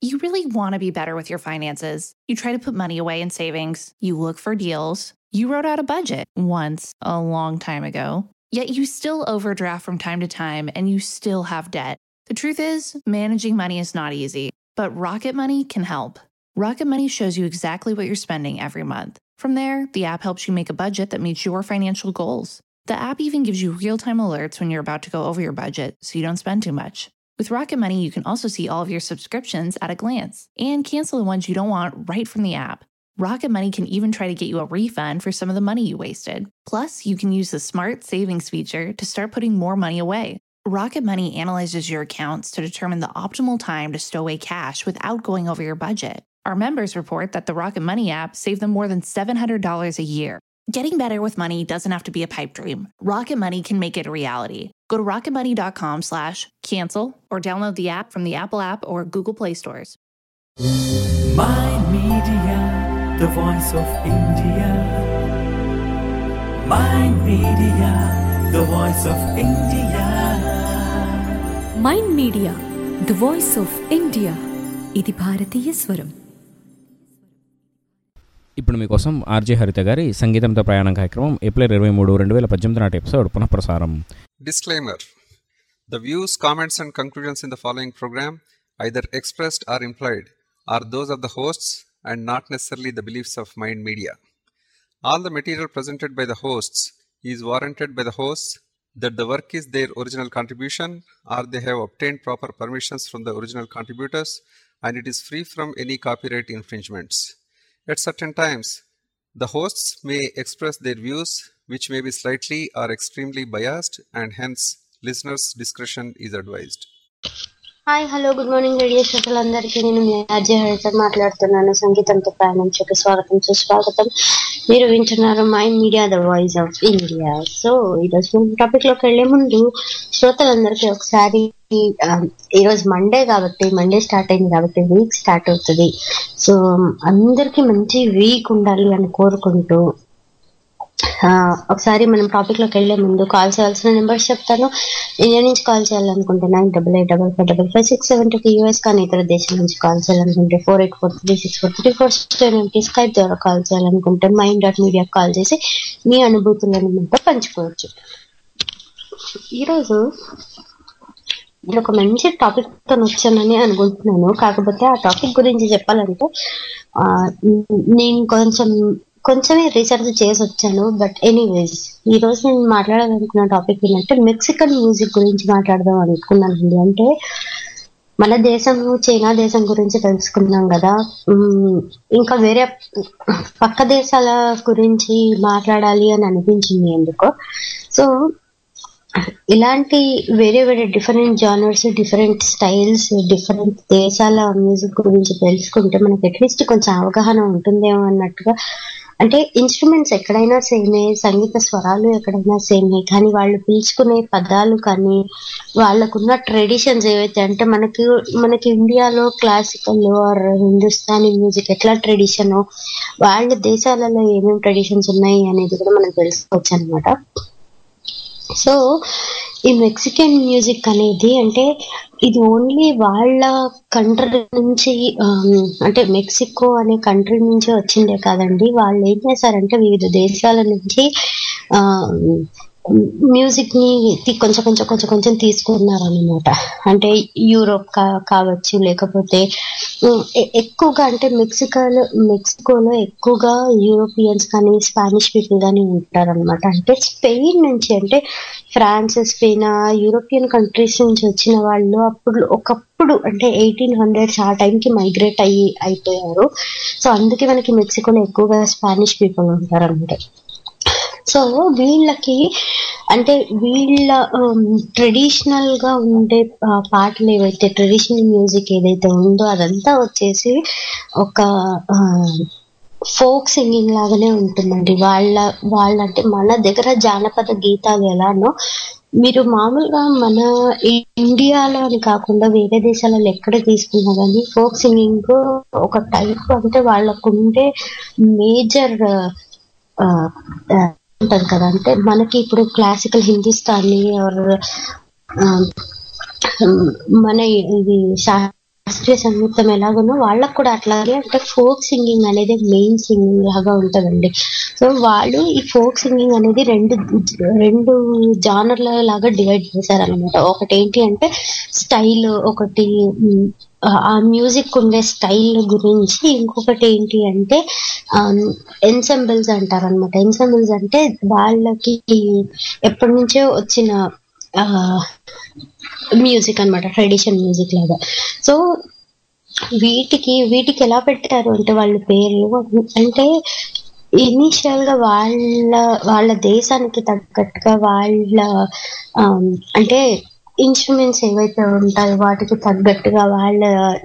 You really want to be better with your finances. You try to put money away in savings, you look for deals. You wrote out a budget once a long time ago, yet you still overdraft from time to time and you still have debt. The truth is, managing money is not easy, but Rocket Money can help. Rocket Money shows you exactly what you're spending every month. From there, the app helps you make a budget that meets your financial goals. The app even gives you real time alerts when you're about to go over your budget so you don't spend too much. With Rocket Money, you can also see all of your subscriptions at a glance and cancel the ones you don't want right from the app. Rocket Money can even try to get you a refund for some of the money you wasted. Plus, you can use the smart savings feature to start putting more money away. Rocket Money analyzes your accounts to determine the optimal time to stow away cash without going over your budget. Our members report that the Rocket Money app saved them more than $700 a year. Getting better with money doesn't have to be a pipe dream. Rocket Money can make it a reality. Go to rocketmoney.com slash cancel or download the app from the Apple app or Google Play stores. My Media, the voice of India. My Media, the voice of India. Mind media the voice of India ఇది భారతీయ స్వరం ఇప్పుడు మీకోసం RJ హరిత గారి సంగీతంతో ప్రయాణం కార్యక్రమం ఏప్రిల్ ఇరవై మూడు రెండు వేల పద్దెనిమిది నాటి ఎపిసోడ్ పునఃప్రసారం Disclaimer The views, comments, and conclusions in the following program, either expressed or implied, are those of the hosts and not necessarily the beliefs of Mind Media. All the material presented by the hosts is warranted by the hosts that the work is their original contribution or they have obtained proper permissions from the original contributors and it is free from any copyright infringements. At certain times, the hosts may express their views, which may be slightly or extremely biased, and hence listeners' discretion is advised. Hi hello good morning radio శ్రోతలందరికీ నేను మీ అజయ్ హరిత మాట్లాడుతున్నాను సంగీతంతో ప్రయాణించక స్వాగతం సుస్వాగతం మీరు వింటున్నారు my media the voice of India so ఈరోజు మనం టాపిక్ లోకి వెళ్లే ముందు శ్రోతలందరికీ ఒకసారి ఆ, ఈరోజు మండే కాబట్టి మండే స్టార్ట్ అయింది కాబట్టి వీక్ స్టార్ట్ అవుతుంది సో అందరికీ మంచి వీక్ ఉండాలి అని కోరుకుంటూ ఆ, ఒకసారి మనం టాపిక్ లోకి వెళ్లే ముందు కాల్ చేయాల్సిన నెంబర్స్ చెప్తాను ఇండియా నుంచి కాల్ చేయాలనుకుంటే nine double eight double five double five six seven two US కానీ ఇతర దేశం నుంచి కాల్ చేయాలనుకుంటే four eight four three six four three four seven Skype ద్వారా కాల్ చేయాలనుకుంటే మైండ్ డాట్ మీడియా కాల్ చేసి మీ అనుభూతులను మాతో పంచుకోవచ్చు ఈరోజు నేను ఒక మంచి టాపిక్ తో వచ్చానని అనుకుంటున్నాను కాకపోతే ఆ టాపిక్ గురించి చెప్పాలంటే ఆ, నేను కొంచెం కొంచెమే రీసెర్చ్ చేసి వచ్చాను బట్ ఎనీవేస్ ఈ రోజు నేను మాట్లాడాలనుకున్న టాపిక్ ఏంటంటే మెక్సికన్ మ్యూజిక్ గురించి మాట్లాడదాం అనుకున్నానండి అంటే మన దేశం చైనా దేశం గురించి తెలుసుకున్నాం కదా ఉమ్, ఇంకా వేరే పక్క దేశాల గురించి మాట్లాడాలి అని అనిపించింది ఎందుకో సో ఇలాంటి వేరే వేరే different genres different styles different దేశాల మ్యూజిక్ గురించి తెలుసుకుంటే మనకి అట్లీస్ట్ కొంచెం అవగాహన ఉంటుందేమో అన్నట్టుగా అంటే ఇన్స్ట్రుమెంట్స్ ఎక్కడైనా సేమే సంగీత స్వరాలు ఎక్కడైనా సేమే కానీ వాళ్ళు పిలుచుకునే పదాలు కానీ వాళ్ళకున్న ట్రెడిషన్స్ ఏవైతే అంటే మనకి మనకి ఇండియాలో క్లాసికల్ ఆర్ హిందుస్థానీ మ్యూజిక్ ఎట్లా ట్రెడిషన్ వాళ్ళ దేశాలలో ఏమేమి ట్రెడిషన్స్ ఉన్నాయి అనేది కూడా మనం తెలుసుకోవచ్చు అనమాట సో ఈ మెక్సికన్ మ్యూజిక్ అనేది అంటే ఇది ఓన్లీ వాళ్ళ కంట్రీ నుంచి ఆమ్, అంటే మెక్సికో అనే కంట్రీ నుంచి వచ్చిందే కాదండి వాళ్ళు ఏం చేశారంటే వివిధ దేశాల నుంచి మ్యూజిక్ ని తి- కొంచెం కొంచెం కొంచెం కొంచెం తీసుకున్నారు అనమాట అంటే యూరోప్ కా- కావచ్చు లేకపోతే ఉమ్, ఎ- ఎక్కువగా అంటే మెక్సికోలో మెక్సికోలో ఎక్కువగా యూరోపియన్స్ కానీ స్పానిష్ పీపుల్ కానీ ఉంటారు అనమాట అంటే స్పెయిన్ నుంచి అంటే ఫ్రాన్స్ స్పెయిన్ ఆ యూరోపియన్ కంట్రీస్ నుంచి వచ్చిన వాళ్ళు అప్పుడు ఒకప్పుడు అంటే ఎయిటీన్ హండ్రెడ్స్ ఆ టైంకి మైగ్రేట్ అయ్యి అయిపోయారు సో అందుకే మనకి మెక్సికోలో ఎక్కువగా స్పానిష్ పీపుల్ ఉంటారు అనమాట సో వీళ్ళకి అంటే వీళ్ళ ట్రెడిషనల్ గా ఉండే ఆ, పాటలు ఏవైతే ట్రెడిషనల్ మ్యూజిక్ ఏదైతే ఉందో అదంతా వచ్చేసి ఒక ఫోక్ సింగింగ్ లాగానే ఉంటుందండి వాళ్ళ వాళ్ళ అంటే మన దగ్గర జానపద గీతాలు ఎలానో మీరు మామూలుగా మన ఇండియాలో అని కాకుండా వేరే దేశాలలో ఎక్కడ తీసుకున్నా కానీ ఫోక్ సింగింగ్ ఒక టైప్ అంటే వాళ్ళకుండే మేజర్ ఉంటది కదా అంటే మనకి ఇప్పుడు క్లాసికల్ హిందుస్థానీ ఆర్ మన ఇది శా- శాస్త్రీయ సంగీతం ఎలాగునో వాళ్ళకు కూడా అట్లాగే అంటే ఫోక్ సింగింగ్ అనేది మెయిన్ సింగింగ్ లాగా ఉంటుందండి సో వాళ్ళు ఈ ఫోక్ సింగింగ్ అనేది రెండు రెండు జానర్ల లాగా డివైడ్ చేశారనమాట ఒకటి ఏంటి అంటే స్టైల్ ఒకటి మ్, ఆ- ఆ మ్యూజిక్ ఉండే స్టైల్ గురించి ఇంకొకటి ఏంటి అంటే ఎన్సెంబుల్స్ అంటారు అనమాట ఎన్సెంబుల్స్ అంటే వాళ్ళకి ఎప్పటి నుంచో వచ్చిన మ్యూజిక్ అన్నమాట ట్రెడిషన్ మ్యూజిక్ లాగా సో వీటికి వీటికి ఎలా పెట్టారు అంటే వాళ్ళ పేర్లు అంటే ఇనీషియల్ గా వాళ్ళ వాళ్ళ దేశానికి తగ్గట్టుగా వాళ్ళ ఆమ్, అంటే ఇన్స్ట్రుమెంట్స్ ఏవైతే ఉంటాయో వాటికి తగ్గట్టుగా వాళ్ళ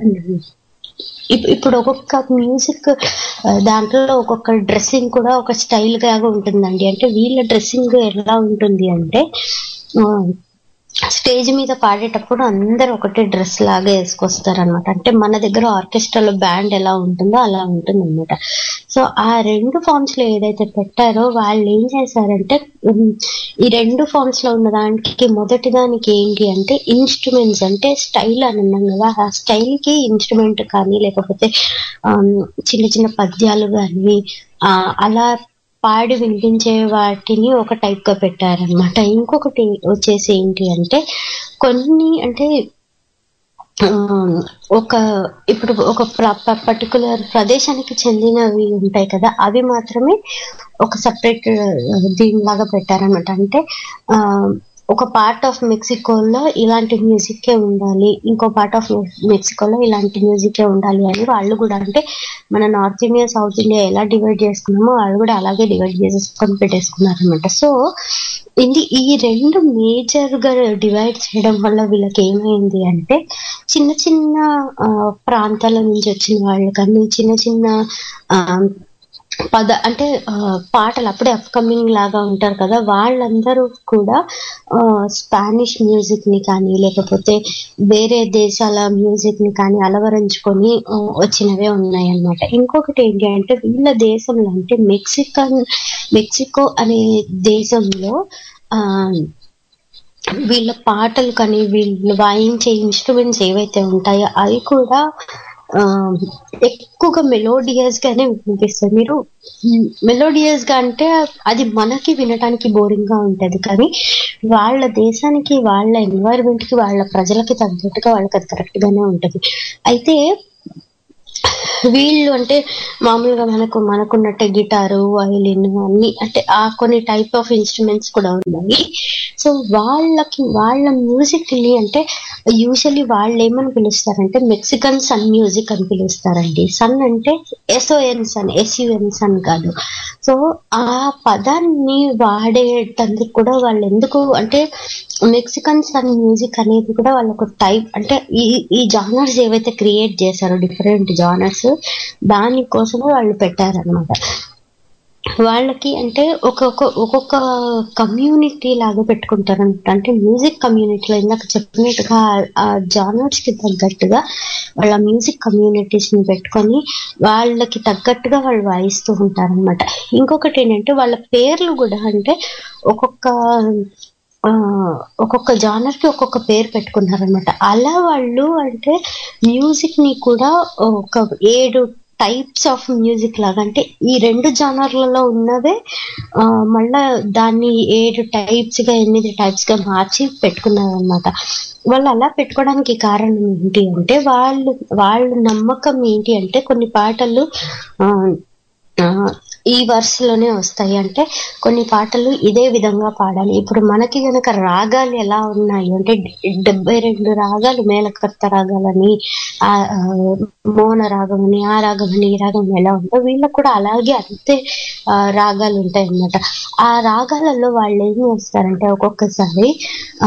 ఇప్- ఇప్పుడు ఒక్కొక్క మ్యూజిక్ దాంట్లో ఒక్కొక్క డ్రెస్సింగ్ కూడా ఒక స్టైల్ గా ఉంటుందండి అంటే వీళ్ళ డ్రెస్సింగ్ ఎలా ఉంటుంది అంటే ఆ, స్టేజ్ మీద పాడేటప్పుడు అందరు ఒకటే డ్రెస్ లాగా వేసుకొస్తారు అనమాట అంటే మన దగ్గర ఆర్కెస్ట్రాలో బ్యాండ్ ఎలా ఉంటుందో అలా ఉంటుంది అనమాట సో ఆ రెండు ఫామ్స్ లో ఏదైతే పెట్టారో వాళ్ళు ఏం చేశారంటే ఉమ్, ఈ రెండు ఫామ్స్ లో ఉన్న దానికి మొదటి దానికి ఏంటి అంటే ఇన్స్ట్రుమెంట్స్ అంటే స్టైల్ అని అన్నాం కదా ఆ స్టైల్ కి ఇన్స్ట్రుమెంట్ కానీ లేకపోతే ఆమ్, చిన్న చిన్న పద్యాలు కానీ అలా పాడి వినిపించే వాటిని ఒక టైప్ గా పెట్టారనమాట ఇంకొకటి వచ్చేసి ఏంటి అంటే కొన్ని అంటే ఆ, ఒక ఇప్పుడు ఒక పర్టికులర్ ప్రదేశానికి చెందినవి ఉంటాయి కదా అవి మాత్రమే ఒక సపరేట్ దీనిలాగా పెట్టారనమాట అంటే ఆ, ఒక పార్ట్ ఆఫ్ మెక్సికోలో ఇలాంటి మ్యూజిక్కే ఉండాలి ఇంకో పార్ట్ ఆఫ్ మెక్సికోలో ఇలాంటి మ్యూజిక్కే ఉండాలి అని వాళ్ళు కూడా అంటే మన నార్త్ ఇండియా సౌత్ ఇండియా ఎలా డివైడ్ చేసుకున్నామో వాళ్ళు కూడా అలాగే డివైడ్ చేసేసుకొని పెట్టేసుకున్నారు అనమాట సో ఇది ఈ రెండు మేజర్ గా డివైడ్ చేయడం వల్ల వీళ్ళకి ఏమైంది అంటే చిన్న చిన్న ఆ, ప్రాంతాల నుంచి వచ్చిన వాళ్ళు కానీ చిన్న చిన్న ఆ, పద అంటే ఆ, పాటలు అప్పుడే అప్కమింగ్ లాగా ఉంటారు కదా వాళ్ళందరూ కూడా ఆ, స్పానిష్ మ్యూజిక్ ని కానీ లేకపోతే వేరే దేశాల మ్యూజిక్ ని కానీ అలవరించుకొని ఆ, వచ్చినవే ఉన్నాయి అన్నమాట ఇంకొకటి ఏంటి అంటే వీళ్ళ దేశంలో అంటే మెక్సికన్ మెక్సికో అనే దేశంలో ఆ వీళ్ళ పాటలు కానీ వీళ్ళు వాయించే ఇన్స్ట్రుమెంట్స్ ఏవైతే ఉంటాయో అవి కూడా ఆ, ఎక్కువగా మెలోడియస్ గానే వినిపిస్తాయి మీరు మెలోడియస్ గా అంటే అది మనకి వినడానికి బోరింగ్ గా ఉంటది కానీ వాళ్ళ దేశానికి వాళ్ళ ఎన్వైరన్మెంట్ కి వాళ్ళ ప్రజలకి తగ్గట్టుగా వాళ్ళకి అది కరెక్ట్ గానే ఉంటది అయితే వీళ్ళు అంటే మామూలుగా మనకు మనకున్నట్టే గిటారు వయలిన్ అన్ని అంటే ఆ కొన్ని టైప్ ఆఫ్ ఇన్స్ట్రుమెంట్స్ కూడా ఉన్నాయి సో వాళ్ళకి వాళ్ళ మ్యూజిక్ ని అంటే యూజువల్లీ వాళ్ళు ఏమని పిలుస్తారంటే మెక్సికన్ సన్ మ్యూజిక్ అని పిలుస్తారండి సన్ అంటే ఎస్ఓఎన్ సన్ ఎస్యుఎన్ సన్ కాదు సో ఆ పదాన్ని వాడేటందుకు కూడా వాళ్ళు ఎందుకు అంటే మెక్సికన్ సన్ మ్యూజిక్ అనేది కూడా వాళ్ళకు టైప్ అంటే ఈ ఈ జానర్స్ ఏవైతే క్రియేట్ చేశారో డిఫరెంట్ జానర్స్ దానికోసమే వాళ్ళు పెట్టారనమాట వాళ్ళకి అంటే ఒక్కొక్క ఒక్కొక్క కమ్యూనిటీ లాగా పెట్టుకుంటారు అనమాట అంటే మ్యూజిక్ కమ్యూనిటీలో ఇందాక చెప్పినట్టుగా ఆ జానర్స్ కి తగ్గట్టుగా వాళ్ళ మ్యూజిక్ కమ్యూనిటీస్ ని పెట్టుకొని వాళ్ళకి తగ్గట్టుగా వాళ్ళు వాయిస్తూ ఉంటారు అనమాట ఇంకొకటి ఏంటంటే వాళ్ళ పేర్లు కూడా అంటే ఒక్కొక్క ఆ, ఒక్కొక్క జానర్ కి ఒక్కొక్క పేరు పెట్టుకున్నారనమాట అలా వాళ్ళు అంటే మ్యూజిక్ ని కూడా ఒక ఏడు టైప్స్ ఆఫ్ మ్యూజిక్ లాగా అంటే ఈ రెండు జానర్లలో ఉన్నవే ఆ, మళ్ళా దాన్ని ఏడు టైప్స్ గా ఎనిమిది టైప్స్ గా మార్చి పెట్టుకున్నారు అనమాట వాళ్ళు అలా పెట్టుకోవడానికి కారణం ఏంటి అంటే వాళ్ళు వాళ్ళ నమ్మకం ఏంటి అంటే కొన్ని పాటలు ఆ, ఆ, ఈ వరుసలోనే వస్తాయి అంటే కొన్ని పాటలు ఇదే విధంగా పాడాలి ఇప్పుడు మనకి గనక రాగాలు ఎలా ఉన్నాయి అంటే డెబ్బై రెండు రాగాలు మేలకర్త రాగాలని ఆ ఆ, మౌన రాగం అని ఆ రాగం అని ఈ రాగం ఎలా ఉందో వీళ్ళకి కూడా అలాగే అంతే ఆ, రాగాలు ఉంటాయి అన్నమాట ఆ రాగాలలో వాళ్ళు ఏం చేస్తారంటే ఒక్కొక్కసారి ఆ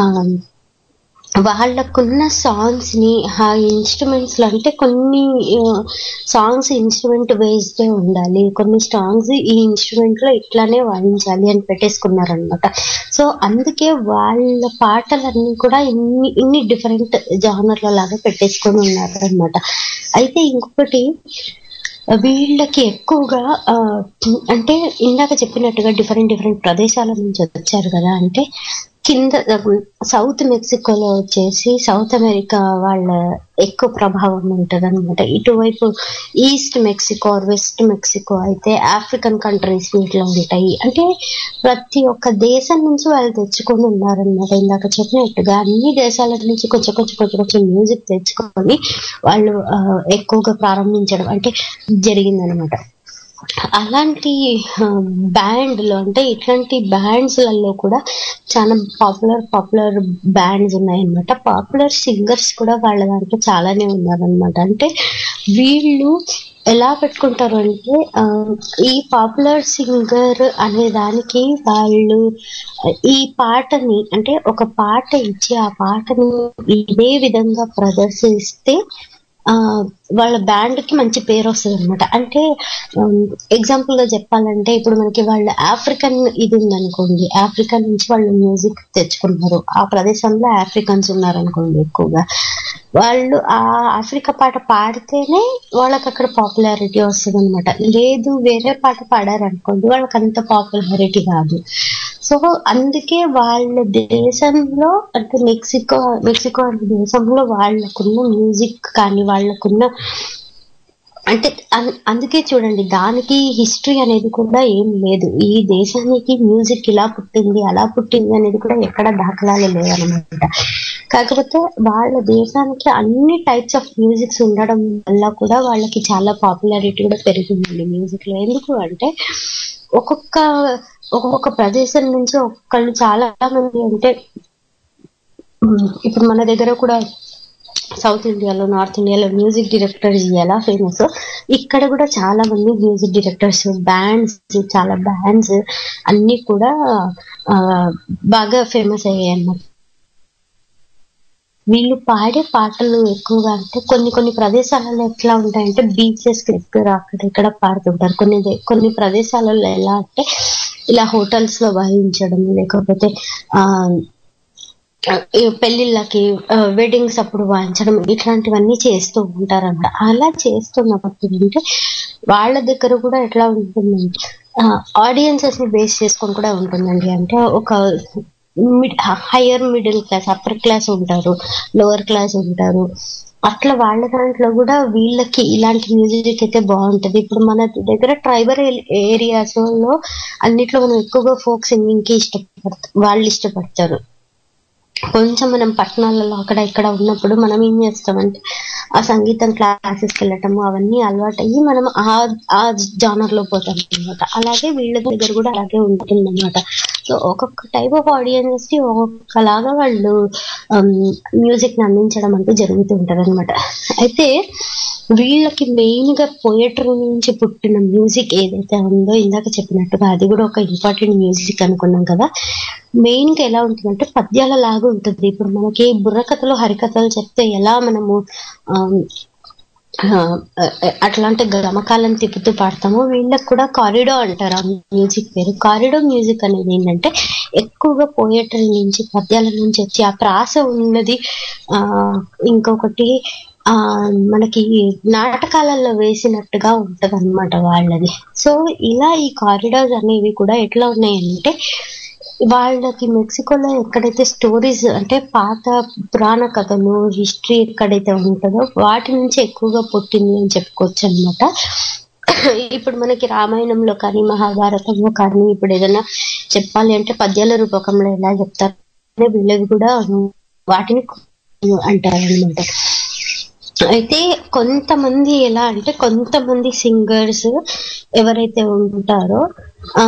వాళ్ళకున్న సాంగ్స్ ని ఆ ఇన్స్ట్రుమెంట్స్ లో అంటే కొన్ని సాంగ్స్ ఇన్స్ట్రుమెంట్ బేస్డ్ ఉండాలి కొన్ని సాంగ్స్ ఈ ఇన్స్ట్రుమెంట్ లో ఇట్లానే వాయించాలి అని పెట్టేసుకున్నారనమాట సో అందుకే వాళ్ళ పాటలన్నీ కూడా ఇన్ని ఇన్ని డిఫరెంట్ జానర్ల లాగా పెట్టేసుకొని ఉన్నారు అనమాట అయితే ఇంకొకటి వీళ్ళకి ఎక్కువగా ఆ, అంటే ఇందాక చెప్పినట్టుగా డిఫరెంట్ డిఫరెంట్ ప్రదేశాల నుంచి వచ్చారు కదా అంటే కింద సౌత్ మెక్సికోలో వచ్చేసి సౌత్ అమెరికా వాళ్ళ ఎక్కువ ప్రభావం ఉంటుంది అనమాట ఇటువైపు ఈస్ట్ మెక్సికో వెస్ట్ మెక్సికో అయితే ఆఫ్రికన్ కంట్రీస్ వీటిలో ఉంటాయి అంటే ప్రతి ఒక్క దేశం నుంచి వాళ్ళు తెచ్చుకొని ఉన్నారనమాట ఇందాక చెప్పినట్టుగా అన్ని దేశాల నుంచి కొంచెం కొంచెం కొంచెం కొంచెం మ్యూజిక్ తెచ్చుకొని వాళ్ళు ఆ, ఎక్కువగా ప్రారంభించడం అంటే జరిగిందనమాట అలాంటి బ్యాండ్లో అంటే ఇట్లాంటి బ్యాండ్స్లలో కూడా చాలా పాపులర్ పాపులర్ బ్యాండ్స్ ఉన్నాయన్నమాట పాపులర్ సింగర్స్ కూడా వాళ్ళ దాంట్లో చాలానే ఉన్నారనమాట అంటే వీళ్ళు ఎలా పెట్టుకుంటారు అంటే ఆ, ఈ పాపులర్ సింగర్ అనే దానికి వాళ్ళు ఈ పాటని అంటే ఒక పాట ఇచ్చి ఆ పాటని ఇదే విధంగా ప్రదర్శిస్తే ఆ వాళ్ళ బ్యాండ్ కి మంచి పేరు వస్తుంది అనమాట అంటే ఎగ్జాంపుల్ గా చెప్పాలంటే ఇప్పుడు మనకి వాళ్ళ ఆఫ్రికన్ ఇది ఉందనుకోండి ఆఫ్రికన్ నుంచి వాళ్ళు మ్యూజిక్ తెచ్చుకున్నారు ఆ ప్రదేశంలో ఆఫ్రికన్స్ ఉన్నారనుకోండి ఎక్కువగా వాళ్ళు ఆ ఆఫ్రికా పాట పాడితేనే వాళ్ళకి అక్కడ పాపులారిటీ వస్తుంది అనమాట లేదు వేరే పాట పాడారనుకోండి వాళ్ళకి అంత పాపులారిటీ రాదు సో అందుకే వాళ్ళ దేశంలో అంటే మెక్సికో మెక్సికో అనే దేశంలో వాళ్ళకున్న మ్యూజిక్ కానీ వాళ్ళకున్న అంటే అన్- అందుకే చూడండి దానికి హిస్టరీ అనేది కూడా ఏం లేదు ఈ దేశానికి మ్యూజిక్ ఇలా పుట్టింది అలా పుట్టింది అనేది కూడా ఎక్కడ దాఖలాలు లేవన్నమాట కాకపోతే వాళ్ళ దేశానికి అన్ని టైప్స్ ఆఫ్ మ్యూజిక్స్ ఉండడం వల్ల కూడా వాళ్ళకి చాలా పాపులారిటీ కూడా పెరిగిందండి మ్యూజిక్ లో ఎందుకు అంటే ఒక్కొక్క ఒక్కొక్క ప్రదేశం నుంచి ఒక్కళ్ళు చాలా మంది అంటే ఉమ్, ఇప్పుడు మన దగ్గర కూడా సౌత్ ఇండియాలో నార్త్ ఇండియాలో మ్యూజిక్ డైరెక్టర్స్ ఎలా ఫేమస్ ఇక్కడ కూడా చాలా మంది మ్యూజిక్ డైరెక్టర్స్ బ్యాండ్స్ చాలా బ్యాండ్స్ అన్ని కూడా ఆ, బాగా ఫేమస్ అయ్యాయి అన్నమాట వీళ్ళు పాడే పాటలు ఎక్కువగా అంటే కొన్ని కొన్ని ప్రదేశాలలో ఎట్లా ఉంటాయంటే బీచెస్ దగ్గర అక్కడ ఇక్కడ పాడుతుంటారు కొన్ని దే- కొన్ని ప్రదేశాలలో ఎలా అంటే ఇలా హోటల్స్ లో వాయించడం లేకపోతే ఆ ఈ పెళ్లిళ్ళకి వెడ్డింగ్స్ అప్పుడు వాయించడం ఇట్లాంటివన్నీ చేస్తూ ఉంటారన్నమాట అలా చేస్తున్నప్పుడు అంటే వాళ్ళ దగ్గర కూడా ఎట్లా ఉంటుందంటే ఆడియన్సెస్ ని బేస్ చేసుకొని కూడా ఉంటుందండి అంటే ఒక higher middle class upper class ఉంటారు లోవర్ క్లాస్ ఉంటారు అట్లా వాళ్ళ దాంట్లో కూడా వీళ్ళకి ఇలాంటి మ్యూజిక్ అయితే బాగుంటది ఇప్పుడు మన దగ్గర ట్రైబల్ ఏరియాస్ లో అన్నిట్లో మనం ఎక్కువగా ఫోక్ సింగింగ్ కి ఇష్టపడతాం వాళ్ళు ఇష్టపడతారు కొంచెం మనం పట్టణాలలో అక్కడ ఇక్కడ ఉన్నప్పుడు మనం ఏం చేస్తామంటే ఆ సంగీతం క్లాసెస్కి వెళ్ళటము అవన్నీ అలవాటు అయ్యి మనం ఆ ఆ జానర్ లో పోతాం అనమాట అలాగే వీళ్ళ దగ్గర కూడా అలాగే ఉంటుంది అనమాట సో ఒక్కొక్క టైప్ ఆఫ్ ఆడియన్స్ కి ఒక్కొక్కలాగా వాళ్ళు మ్యూజిక్ ని అందించడం అంటూ జరుగుతూ ఉంటది అనమాట అయితే వీళ్ళకి మెయిన్ గా పోయట్రీ నుంచి పుట్టిన మ్యూజిక్ ఏదైతే ఉందో ఇందాక చెప్పినట్టుగా అది కూడా ఒక ఇంపార్టెంట్ మ్యూజిక్ అనుకున్నాం కదా మెయిన్ గా ఎలా ఉంటుందంటే పద్యాల లాగా ఉంటుంది ఇప్పుడు మనకి బుర్రకథలు హరికథలు చెప్తే ఎలా మనము ఆమ్, ఆ, అట్లాంటి గమకాలను తిప్పుతూ పాడతామో వీళ్ళకి కూడా కారిడో అంటారు ఆ మ్యూజిక్ పేరు కారిడో మ్యూజిక్ అనేది ఏంటంటే ఎక్కువగా పోయట్రీ నుంచి పద్యాల నుంచి వచ్చి ఆ ప్రాస ఉన్నది ఆ ఇంకొకటి ఆ మనకి నాటకాలలో వేసినట్టుగా ఉంటది అనమాట వాళ్ళది సో ఇలా ఈ కారిడార్స్ అనేవి కూడా ఎట్లా ఉన్నాయంటే వాళ్ళకి మెక్సికోలో ఎక్కడైతే స్టోరీస్ అంటే పాత పురాణ కథలు హిస్టరీ ఎక్కడైతే ఉంటుందో వాటి నుంచి ఎక్కువగా పుట్టింది అని చెప్పుకోవచ్చు అనమాట ఇప్పుడు మనకి రామాయణంలో కానీ మహాభారతంలో కానీ ఇప్పుడు ఏదైనా చెప్పాలి అంటే పద్యాల రూపకంలో ఎలా చెప్తారు అదే వీళ్ళవి కూడా వాటిని అంటారు అనమాట అయితే కొంతమంది ఎలా అంటే కొంతమంది సింగర్స్ ఎవరైతే ఉంటారో ఆ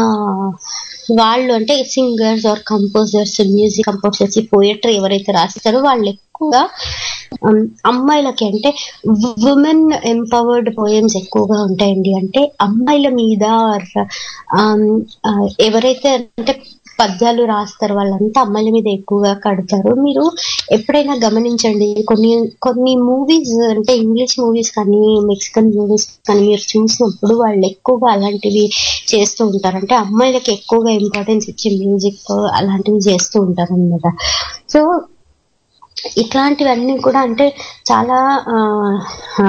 వాళ్ళు అంటే singers or composers music composers poetry ఎవరైతే రాస్తారో వాళ్ళు ఎక్కువగా ఉమ్, అమ్మాయిలకి అంటే ఉమెన్ ఎంపవర్డ్ పోయమ్స్ ఎక్కువగా ఉంటాయండి అంటే అమ్మాయిల మీద or, ఆమ్, ఆ, ఎవరైతే అంటే పద్యాలు రాస్తారు వాళ్ళంతా అమ్మాయిల మీద ఎక్కువగా కడతారు మీరు ఎప్పుడైనా గమనించండి కొన్ని కొన్ని మూవీస్ అంటే ఇంగ్లీష్ మూవీస్ కానీ మెక్సికన్ మూవీస్ కానీ మీరు చూసినప్పుడు వాళ్ళు ఎక్కువగా అలాంటివి చేస్తూ ఉంటారు అంటే అమ్మాయిలకి ఎక్కువగా ఇంపార్టెన్స్ ఇచ్చే మ్యూజిక్ అలాంటివి చేస్తూ ఉంటారు అనమాట సో ఇట్లాంటివన్నీ కూడా అంటే చాలా ఆ, ఆ,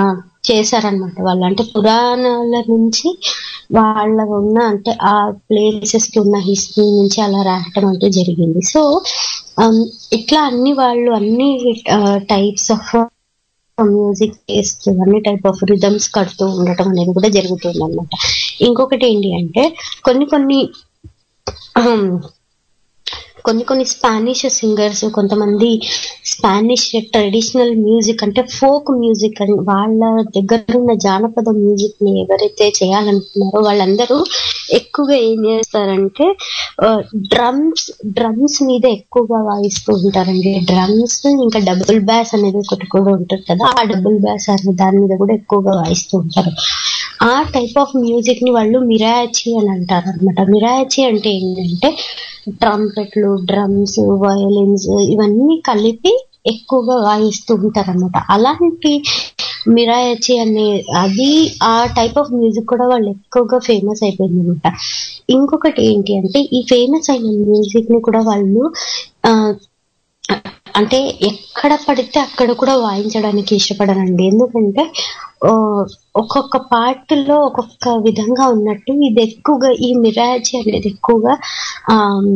చేశారనమాట వాళ్ళు అంటే పురాణాల నుంచి వాళ్ళ ఉన్న అంటే ఆ ప్లేసెస్ కి ఉన్న హిస్టరీ నుంచి అలా రాయటం అంటే జరిగింది సో ఇట్లా అన్ని వాళ్ళు అన్ని టైప్స్ ఆఫ్ మ్యూజిక్ చేస్తూ అన్ని టైప్ ఆఫ్ రిథమ్స్ కడుతూ ఉండటం అనేది కూడా జరుగుతుంది అనమాట ఇంకొకటి ఏంటి అంటే కొన్ని కొన్ని ఆమ్, కొన్ని కొన్ని స్పానిష్ సింగర్స్ కొంతమంది స్పానిష్ ట్రెడిషనల్ మ్యూజిక్ అంటే ఫోక్ మ్యూజిక్ అని వాళ్ళ దగ్గర ఉన్న జానపద మ్యూజిక్ ని ఎవరైతే చేయాలనుకున్నారో వాళ్ళందరూ ఎక్కువగా ఏం చేస్తారంటే డ్రమ్స్ డ్రమ్స్ మీద ఎక్కువగా వాయిస్తూ ఉంటారండి డ్రమ్స్ ఇంకా డబుల్ బ్యాస్ అనేది ఒకటి కూడా ఉంటుంది కదా ఆ డబుల్ బ్యాస్ అనే దాని మీద కూడా ఎక్కువగా వాయిస్తూ ఉంటారు ఆ టైప్ ఆఫ్ మ్యూజిక్ ని వాళ్ళు మిరాచి అని అంటారు అనమాట మిరాచి అంటే ఏంటంటే ట్రంపెట్లు డ్రమ్స్ వయలిన్స్ ఇవన్నీ కలిపి ఎక్కువగా వాయిస్తూ ఉంటారు అనమాట అలాంటి మిరాయచి అనే అది ఆ టైప్ ఆఫ్ మ్యూజిక్ కూడా వాళ్ళు ఎక్కువగా ఫేమస్ అయిపోయింది అనమాట ఇంకొకటి ఏంటి అంటే ఈ ఫేమస్ అయిన మ్యూజిక్ ని కూడా వాళ్ళు ఆ, అంటే ఎక్కడ పడితే అక్కడ కూడా వాయించడానికి ఇష్టపడనండి ఎందుకంటే ఆ, ఒక్కొక్క పాటలో ఒక్కొక్క విధంగా ఉన్నట్టు ఇది ఎక్కువగా ఈ మిరాజీ అనేది ఎక్కువగా ఆ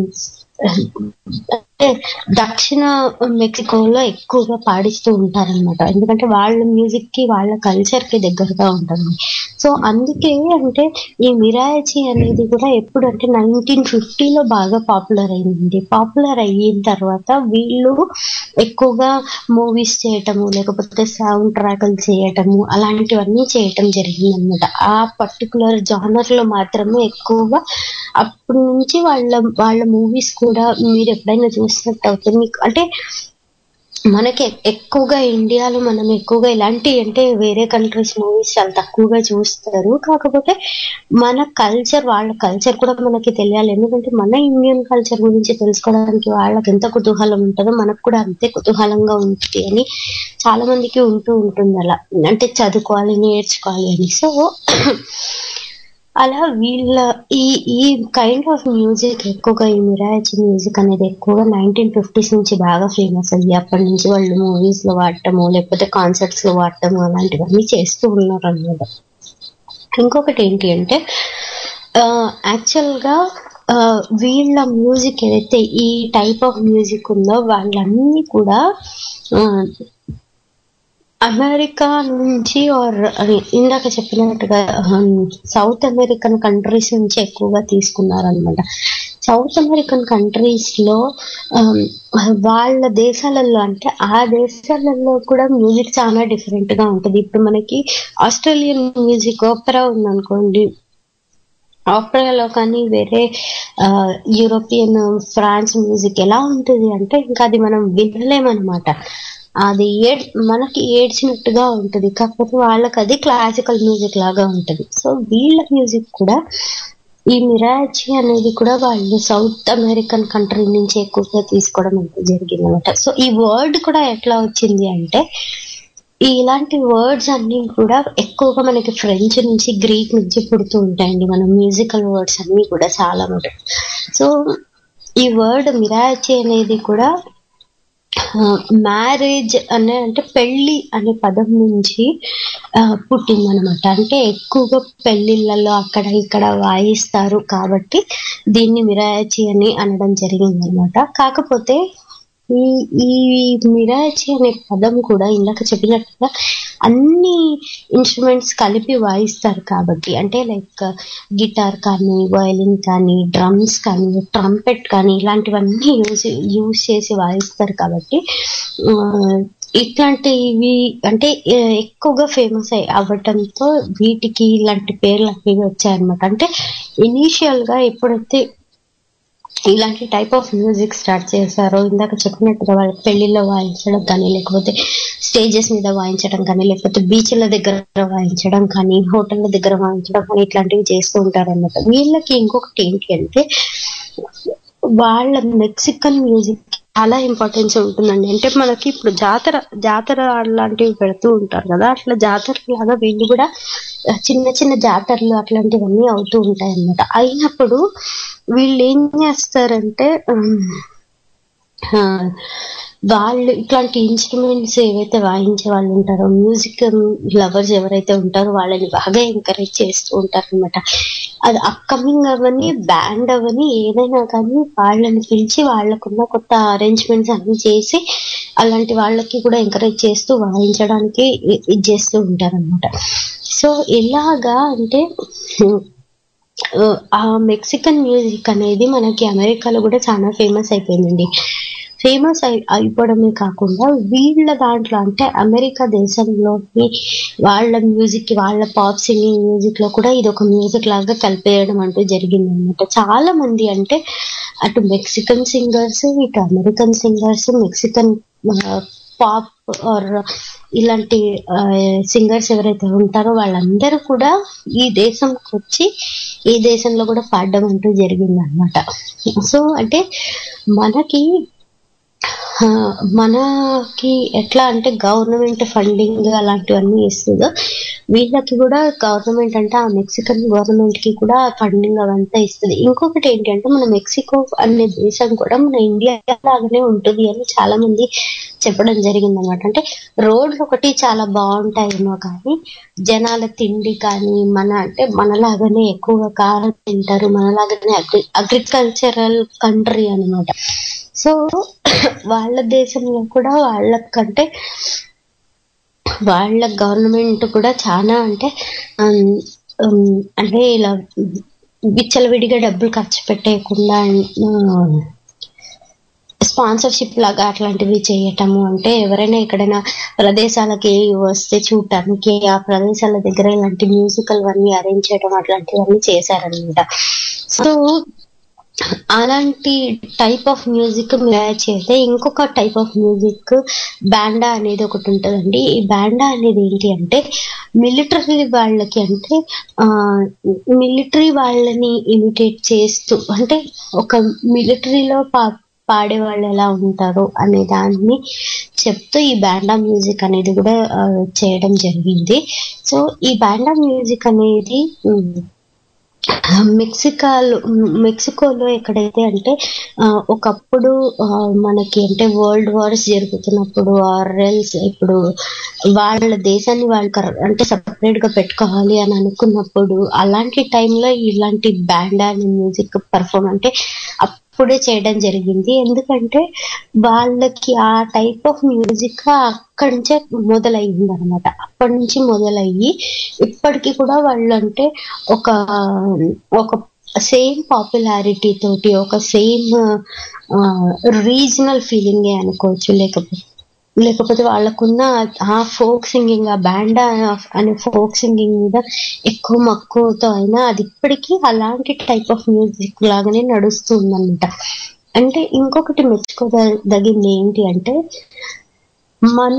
అంటే దక్షిణ మెక్సికోలో ఎక్కువగా పాడిస్తూ ఉంటారన్నమాట ఎందుకంటే వాళ్ళ మ్యూజిక్ కి వాళ్ళ కల్చర్ కి దగ్గరగా ఉంటుంది సో అందుకే అంటే ఈ మిరాయచి అనేది కూడా ఎప్పుడు అంటే నైన్టీన్ ఫిఫ్టీలో బాగా పాపులర్ అయింది పాపులర్ అయిన తర్వాత వీళ్ళు ఎక్కువగా మూవీస్ చేయటము లేకపోతే సౌండ్ ట్రాక్లు చేయటము అలాంటివన్నీ చేయటం జరిగింది అనమాట ఆ పర్టికులర్ జానర్ లో మాత్రమే ఎక్కువగా అప్పటి నుంచి వాళ్ళ వాళ్ళ మూవీస్ కూడా మీరు ఎప్పుడైనా చూసినట్టు అవుతుంది మీకు అంటే మనకి ఎక్కువగా ఇండియాలో మనం ఎక్కువగా ఇలాంటి అంటే వేరే కంట్రీస్ మూవీస్ చాలా తక్కువగా చూస్తారు కాకపోతే మన కల్చర్ వాళ్ళ కల్చర్ కూడా మనకి తెలియాలి ఎందుకంటే మన ఇండియన్ కల్చర్ గురించి తెలుసుకోవడానికి వాళ్ళకి ఎంత కుతూహలం ఉంటుందో మనకు కూడా అంతే కుతూహలంగా ఉంటుంది అని చాలా మందికి ఉంటూ ఉంటుంది అలా అంటే చదువుకోవాలి నేర్చుకోవాలి అని సో అలా వీళ్ళ ఈ ఈ కైండ్ ఆఫ్ మ్యూజిక్ ఎక్కువగా ఈ మిరాయచి మ్యూజిక్ అనేది ఎక్కువగా నైన్టీన్ ఫిఫ్టీస్ నుంచి బాగా ఫేమస్ అయ్యి అప్పటి నుంచి వాళ్ళు మూవీస్ లో వాడటము లేకపోతే కాన్సర్ట్స్ లో వాడటము అలాంటివన్నీ చేస్తూ ఉన్నారు అన్నమాట ఇంకొకటి ఏంటి అంటే యాక్చువల్ గా ఆ, వీళ్ళ మ్యూజిక్ ఏదైతే ఈ టైప్ ఆఫ్ మ్యూజిక్ ఉందో వాళ్ళన్నీ కూడా ఆ, అమెరికా నుంచి ఆర్ ఇందాక చెప్పినట్టుగా సౌత్ అమెరికన్ కంట్రీస్ నుంచి ఎక్కువగా తీసుకున్నారనమాట సౌత్ అమెరికన్ కంట్రీస్ లో ఆమ్, వాళ్ళ దేశాలలో అంటే ఆ దేశాలలో కూడా మ్యూజిక్ చాలా డిఫరెంట్ గా ఉంటుంది ఇప్పుడు మనకి ఆస్ట్రేలియన్ మ్యూజిక్ ఓపెరా ఉందనుకోండి ఆపరాలో కానీ వేరే ఆ, యూరోపియన్ ఫ్రాన్స్ మ్యూజిక్ ఎలా ఉంటుంది అంటే ఇంకా అది మనం వినలేమన్నమాట అది ఏడ్ మనకి ఏడ్చినట్టుగా ఉంటుంది కాకపోతే వాళ్ళకి అది క్లాసికల్ మ్యూజిక్ లాగా ఉంటుంది సో వీళ్ళ మ్యూజిక్ కూడా ఈ మిరాచి అనేది కూడా వాళ్ళు సౌత్ అమెరికన్ కంట్రీ నుంచి ఎక్కువగా తీసుకోవడం అయితే జరిగింది అనమాట సో ఈ వర్డ్ కూడా ఎట్లా వచ్చింది అంటే ఈ ఇలాంటి వర్డ్స్ అన్ని కూడా ఎక్కువగా మనకి ఫ్రెంచ్ నుంచి గ్రీక్ నుంచి పుడుతూ ఉంటాయండి మన మ్యూజికల్ వర్డ్స్ అన్ని కూడా చాలా మటుకు సో ఈ వర్డ్ మిరాచి అనేది కూడా మ్యారేజ్ అనే అంటే పెళ్లి అనే పదం నుంచి పుట్టింది అనమాట అంటే ఎక్కువగా పెళ్లిళ్ళలో అక్కడ ఇక్కడ వాయిస్తారు కాబట్టి దీన్ని మిరాచి అని అనడం జరిగింది అనమాట కాకపోతే ఈ ఈ మిరాచి అనే పదం కూడా ఇందాక చెప్పినట్టుగా అన్ని ఇన్స్ట్రుమెంట్స్ కలిపి వాయిస్తారు కాబట్టి అంటే లైక్ గిటార్ కానీ వయలిన్ కానీ డ్రమ్స్ కానీ ట్రంపెట్ కానీ ఇలాంటివన్నీ యూజ్ యూజ్ చేసి వాయిస్తారు కాబట్టి ఆ, ఇట్లాంటివి అంటే ఆ, ఎక్కువగా ఫేమస్ అయ్యి అవ్వటంతో వీటికి ఇలాంటి పేర్లు అవి వచ్చాయన్నమాట అంటే ఇనీషియల్ గా ఎప్పుడైతే ఇలాంటి టైప్ ఆఫ్ మ్యూజిక్ స్టార్ట్ చేశారో ఇందాక చెప్పినట్టుగా వాళ్ళ పెళ్లిలో వాయించడం కానీ లేకపోతే స్టేజెస్ మీద వాయించడం కానీ లేకపోతే బీచ్ల దగ్గర వాయించడం కానీ హోటళ్ళ దగ్గర వాయించడం కానీ ఇట్లాంటివి చేస్తూ ఉంటారు అన్నమాట వీళ్ళకి ఇంకొకటి ఏంటి అంటే వాళ్ళ మెక్సికన్ మ్యూజిక్ చాలా ఇంపార్టెన్స్ ఉంటుందండి అంటే మనకి ఇప్పుడు జాతర జాతర లాంటివి పెడుతూ ఉంటారు కదా అట్లా జాతర లాగా వీళ్ళు కూడా చిన్న చిన్న జాతరలు అట్లాంటివన్నీ అవుతూ ఉంటాయి అన్నమాట అయినప్పుడు వీళ్ళు ఏం చేస్తారంటే ఉమ్, ఆ, వాళ్ళు ఇట్లాంటి ఇన్స్ట్రుమెంట్స్ ఏవైతే వాయించే వాళ్ళు ఉంటారో మ్యూజిక్ లవర్స్ ఎవరైతే ఉంటారో వాళ్ళని బాగా ఎంకరేజ్ చేస్తూ ఉంటారు అనమాట అది అప్కమింగ్ అవని బ్యాండ్ అవని ఏదైనా కానీ వాళ్ళని పిలిచి వాళ్ళకున్న కొత్త అరేంజ్మెంట్స్ అన్ని చేసి అలాంటి వాళ్ళకి కూడా ఎంకరేజ్ చేస్తూ వాయించడానికి ఇ- ఇది చేస్తూ ఉంటారు అనమాట సో ఎలాగా అంటే ఆ మెక్సికన్ మ్యూజిక్ అనేది మనకి అమెరికాలో కూడా చాలా ఫేమస్ అయిపోయిందండి ఫేమస్ అయి అయిపోవడమే కాకుండా వీళ్ళ దాంట్లో అంటే అమెరికా దేశంలోని వాళ్ళ మ్యూజిక్ వాళ్ళ పాప్ సింగింగ్ మ్యూజిక్ లో కూడా ఇది ఒక మ్యూజిక్ లాగా కలిపేయడం అంటూ జరిగింది అనమాట చాలా మంది అంటే అటు మెక్సికన్ సింగర్స్ ఇటు American singers Mexican pop or ఇలాంటి సింగర్స్ ఎవరైతే ఉంటారో వాళ్ళందరూ కూడా ఈ దేశంకి వచ్చి ఈ దేశంలో కూడా పాడడం అంటూ జరిగింది అనమాట సో అంటే మనకి ఆ, మనకి ఎట్లా అంటే గవర్నమెంట్ ఫండింగ్ అలాంటివన్నీ ఇస్తుందో వీళ్ళకి కూడా గవర్నమెంట్ అంటే ఆ మెక్సికన్ గవర్నమెంట్ కి కూడా ఫండింగ్ అవంతా ఇస్తుంది ఇంకొకటి ఏంటంటే మన మెక్సికో అనే దేశం కూడా మన ఇండియా లాగానే ఉంటుంది అని చాలా మంది చెప్పడం జరిగింది అనమాట అంటే రోడ్లు ఒకటి చాలా బాగుంటాయేమో కానీ జనాల తిండి కానీ మన అంటే మనలాగానే ఎక్కువగా కారం తింటారు మనలాగానే అగ్రి అగ్రికల్చరల్ కంట్రీ అన్నమాట సో వాళ్ళ దేశంలో కూడా వాళ్ళకంటే వాళ్ళ గవర్నమెంట్ కూడా చాలా అంటే ఉమ్, ఉమ్, అంటే ఇలా విచ్చలవిడిగా డబ్బులు ఖర్చు పెట్టేయకుండా స్పాన్సర్షిప్ లాగా అట్లాంటివి చేయటము అంటే ఎవరైనా ఎక్కడైనా ప్రదేశాలకి వస్తే చూడటానికి ఆ ప్రదేశాల దగ్గర ఇలాంటి మ్యూజికల్ అన్ని అరేంజ్ చేయడం అట్లాంటివన్నీ చేశారనమాట సో అలాంటి టైప్ ఆఫ్ మ్యూజిక్ మ్యాచ్ అయితే ఇంకొక టైప్ ఆఫ్ మ్యూజిక్ బ్యాండా అనేది ఒకటి ఉంటుందండి ఈ బ్యాండా అనేది ఏంటి అంటే మిలిటరీ వాళ్ళకి అంటే మిలిటరీ వాళ్ళని ఇమిటేట్ చేస్తూ అంటే ఒక మిలిటరీలో పా పాడే వాళ్ళు ఎలా ఉంటారు అనే దాన్ని చెప్తూ ఈ బ్యాండా మ్యూజిక్ అనేది కూడా ఆ, చేయడం జరిగింది సో ఈ బ్యాండా మ్యూజిక్ అనేది ఉమ్, మెక్సికాలో మెక్సికోలో ఎక్కడైతే అంటే ఆ, ఒకప్పుడు ఆ, మనకి అంటే వరల్డ్ వార్స్ జరుగుతున్నప్పుడు ఆర్ఎల్స్ ఇప్పుడు వాళ్ళ దేశాన్ని వాళ్ళు కర- అంటే సపరేట్ గా పెట్టుకోవాలి అని అనుకున్నప్పుడు అలాంటి టైంలో ఇలాంటి బ్యాండ్ అండ్ మ్యూజిక్ పర్ఫామ్ అంటే అప్పుడే చేయడం జరిగింది ఎందుకంటే వాళ్ళకి ఆ టైప్ ఆఫ్ మ్యూజిక్ అక్కడి నుంచే మొదలయ్యింది అనమాట అప్పటి నుంచి మొదలయ్యి ఇప్పటికీ కూడా వాళ్ళు అంటే ఒక ఒక సేమ్ పాపులారిటీ తోటి ఒక సేమ్ రీజనల్ ఫీలింగ్ అనుకోవచ్చు లేకపోతే లేకపోతే వాళ్ళకున్న ఆ ఫోక్ సింగింగ్ ఆ బ్యాండ్ అనే ఫోక్ సింగింగ్ మీద ఎక్కువ మక్కువతో అయినా అది ఇప్పటికీ అలాంటి టైప్ ఆఫ్ మ్యూజిక్ లాగానే నడుస్తుందన్నమాట అంటే ఇంకొకటి మెచ్చుకోదగింది ఏంటి అంటే మన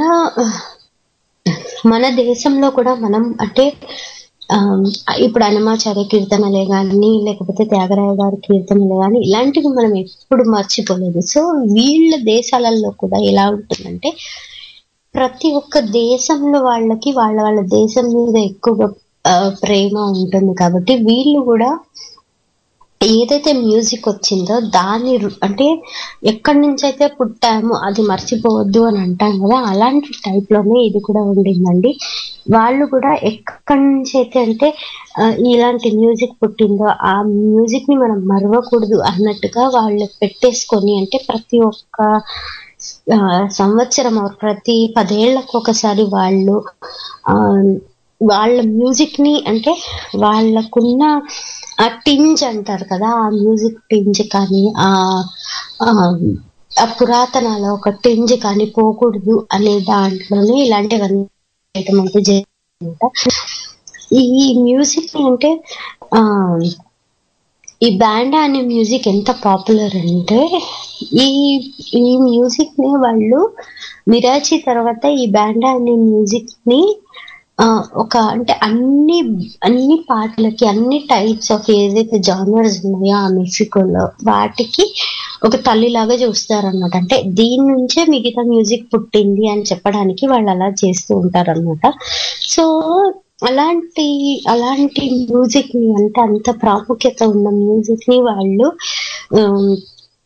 మన దేశంలో కూడా మనం అంటే ఆ, ఇప్పుడు అన్నమాచార్య కీర్తనలే కానీ లేకపోతే త్యాగరాయ గారి కీర్తనలే కానీ ఇలాంటివి మనం ఎప్పుడు మర్చిపోలేదు సో వీళ్ళ దేశాలలో కూడా ఎలా ఉంటుందంటే ప్రతి ఒక్క దేశంలో వాళ్ళకి వాళ్ళ వాళ్ళ దేశం మీద ఎక్కువ ఆ, ప్రేమ ఉంటుంది కాబట్టి వీళ్ళు కూడా ఏదైతే మ్యూజిక్ వచ్చిందో దాన్ని రు- అంటే ఎక్కడి నుంచి అయితే పుట్టామో అది మర్చిపోవద్దు అని అంటాం కదా అలాంటి టైప్ లోనే ఇది కూడా ఉండిందండి వాళ్ళు కూడా ఎక్కడి నుంచి అయితే అంటే ఆ, ఇలాంటి మ్యూజిక్ పుట్టిందో ఆ మ్యూజిక్ ని మనం మరవకూడదు అన్నట్టుగా వాళ్ళు పెట్టేసుకొని అంటే ప్రతి ఒక్క ఆ, సంవత్సరం or ప్రతి పదేళ్లకు ఒకసారి వాళ్ళు ఆ వాళ్ళ మ్యూజిక్ ని అంటే వాళ్ళకున్న ఆ టింజ్ అంటారు కదా ఆ మ్యూజిక్ టింజ్ కానీ ఆ ఆ, ఆ పురాతనాల ఒక టింజ్ కానీ పోకూడదు అనే దాంట్లోనే ఇలాంటివన్నీ చేయటం అంటూ జరిగిందన్నమాట. ఈ మ్యూజిక్ ని అంటే ఆ ఈ బ్యాండ్ అనే మ్యూజిక్ ఎంత పాపులర్ అంటే ఈ ఈ మ్యూజిక్ ని వాళ్ళు మిరాచి తర్వాత ఈ బ్యాండ్ అనే మ్యూజిక్ ని ఆ, ఒక అంటే అన్ని అన్ని పాటలకి అన్ని టైప్స్ ఆఫ్ ఏదైతే జానర్స్ ఉన్నాయో ఆ మెక్సికోలో వాటికి ఒక తల్లిలాగా చూస్తారన్నమాట అంటే దీని నుంచే మిగతా మ్యూజిక్ పుట్టింది అని చెప్పడానికి వాళ్ళు అలా చేస్తూ ఉంటారన్నమాట సో అలాంటి అలాంటి మ్యూజిక్ ని అంటే అంత ప్రాముఖ్యత ఉన్న మ్యూజిక్ ని వాళ్ళు ఉమ్,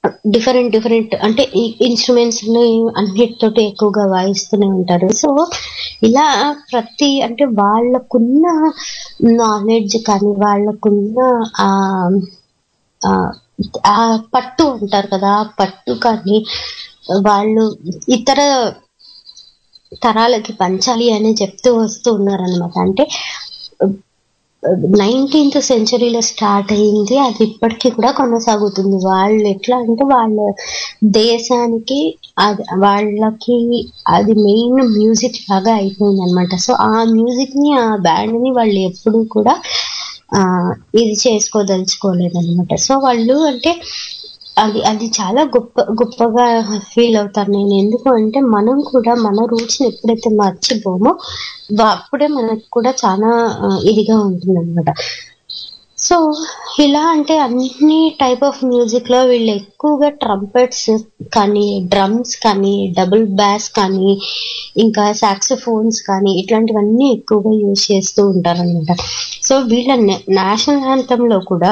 డిఫరెంట్ డిఫరెంట్ అంటే ఇన్స్ట్రుమెంట్స్ అన్నిటితోటి ఎక్కువగా వాయిస్తూనే ఉంటారు సో ఇలా ప్రతి అంటే వాళ్ళకున్న నాలెడ్జ్ కానీ వాళ్ళకున్న ఆ ఆ, ఆ పట్టు అంటారు కదా ఆ పట్టు కానీ వాళ్ళు ఇతర తరాలకి పంచాలి అని చెప్తూ వస్తూ ఉన్నారనమాట అంటే నైన్టీన్త్ సెంచరీలో స్టార్ట్ అయింది అది ఇప్పటికీ కూడా కొనసాగుతుంది వాళ్ళు ఎట్లా అంటే వాళ్ళ దేశానికి అది వాళ్ళకి అది మెయిన్ మ్యూజిక్ లాగా అయిపోయింది అనమాట సో ఆ మ్యూజిక్ ని ఆ బ్యాండ్ ని వాళ్ళు ఎప్పుడూ కూడా ఆ ఇది చేసుకోదలుచుకోలేదన్నమాట సో వాళ్ళు అంటే అది అది చాలా గొప్ప గొప్పగా ఫీల్ అవుతాను నేను ఎందుకు అంటే మనం కూడా మన రూట్స్ ని ఎప్పుడైతే మర్చిపోమో వా- అప్పుడే మనకు కూడా చాలా ఆ, ఇదిగా ఉంటుంది అనమాట సో ఇలా అంటే అన్ని టైప్ ఆఫ్ మ్యూజిక్ లో వీళ్ళు ఎక్కువగా ట్రంపెట్స్ కానీ డ్రమ్స్ కానీ డబుల్ బ్యాస్ కానీ ఇంకా సాక్సోఫోన్స్ కానీ ఇట్లాంటివన్నీ ఎక్కువగా యూజ్ చేస్తూ ఉంటారు అనమాట సో వీళ్ళ నేషనల్ యాంథమ్ లో కూడా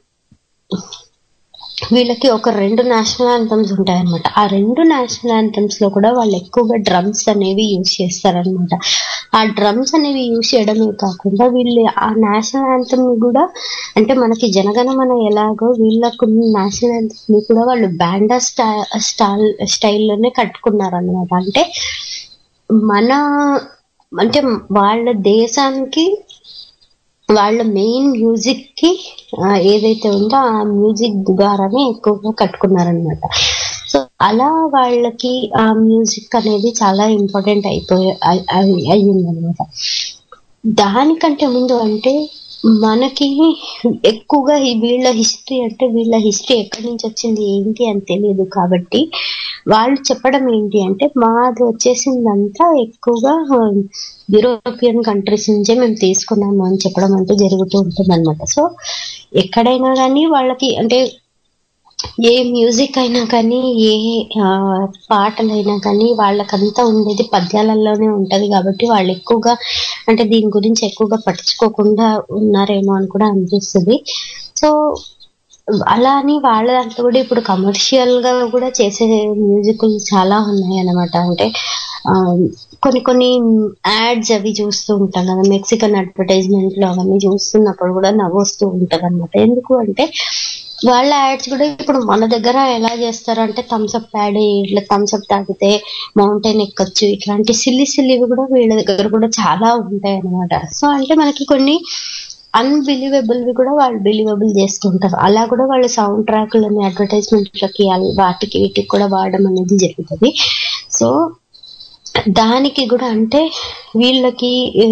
వీళ్ళకి ఒక రెండు నేషనల్ యాంథమ్స్ ఉంటాయన్నమాట ఆ రెండు నేషనల్ యాంథమ్స్ లో కూడా వాళ్ళు ఎక్కువగా డ్రమ్స్ అనేవి యూజ్ చేస్తారనమాట ఆ డ్రమ్స్ అనేవి యూజ్ చేయడమే కాకుండా వీళ్ళు ఆ నేషనల్ యాంథమ్ ని కూడా అంటే మనకి జనగణమన ఎలాగో వీళ్ళకు నేషనల్ యాంథమ్ ని కూడా వాళ్ళు బ్యాండా స్టా స్టైల్ స్టైల్లోనే కట్టుకున్నారనమాట అంటే మన అంటే వాళ్ళ దేశానికి వాళ్ళ మెయిన్ మ్యూజిక్ కి ఆ, ఏదైతే ఉందో ఆ మ్యూజిక్ ద్వారానే ఎక్కువగా కట్టుకున్నారనమాట సో అలా వాళ్ళకి ఆ మ్యూజిక్ అనేది చాలా ఇంపార్టెంట్ అయిపోయి అయ్యిందనమాట దానికంటే ముందు అంటే మనకి ఎక్కువగా ఈ వీళ్ళ హిస్టరీ అంటే వీళ్ళ హిస్టరీ ఎక్కడి నుంచి వచ్చింది ఏంటి అని తెలియదు కాబట్టి వాళ్ళు చెప్పడం ఏంటి అంటే మాది వచ్చేసిందంతా ఎక్కువగా యూరోపియన్ కంట్రీస్ నుంచే మేము తీసుకున్నాము అని చెప్పడం అంటూ జరుగుతూ ఉంటుంది అనమాట సో ఎక్కడైనా కానీ వాళ్ళకి అంటే ఏ మ్యూజిక్ అయినా కానీ ఏ ఆ, పాటలైనా కానీ వాళ్ళకంతా ఉండేది పద్యాలలోనే ఉంటది కాబట్టి వాళ్ళు ఎక్కువగా అంటే దీని గురించి ఎక్కువగా పట్టించుకోకుండా ఉన్నారేమో అని కూడా అనిపిస్తుంది సో అలా అని వాళ్ళ దాంట్లో కూడా ఇప్పుడు కమర్షియల్ గా కూడా చేసే మ్యూజిక్ చాలా ఉన్నాయి అన్నమాట అంటే ఆ, కొన్ని కొన్ని యాడ్స్ అవి చూస్తూ ఉంటాం కదా మెక్సికన్ అడ్వర్టైజ్మెంట్ లో అవన్నీ చూస్తున్నప్పుడు కూడా నవ్వు వస్తూ ఉంటది అనమాట ఎందుకు అంటే వాళ్ళ యాడ్స్ కూడా ఇప్పుడు మన దగ్గర ఎలా చేస్తారు అంటే థమ్స్అప్ యాడ్ ఇట్లా థమ్స్అప్ తాగితే మౌంటైన్ ఎక్కొచ్చు ఇట్లాంటి సిల్లి సిల్లివి కూడా వీళ్ళ దగ్గర కూడా చాలా ఉంటాయి అన్నమాట సో అంటే మనకి కొన్ని అన్బిలీవబుల్ వి కూడా వాళ్ళు బిలీవబుల్ చేసుకుంటారు అలా కూడా వాళ్ళ సౌండ్ ట్రాక్లని అడ్వర్టైజ్మెంట్లకి వాటికి వీటికి కూడా వాడడం అనేది జరుగుతుంది సో దానికి కూడా అంటే వీళ్ళకి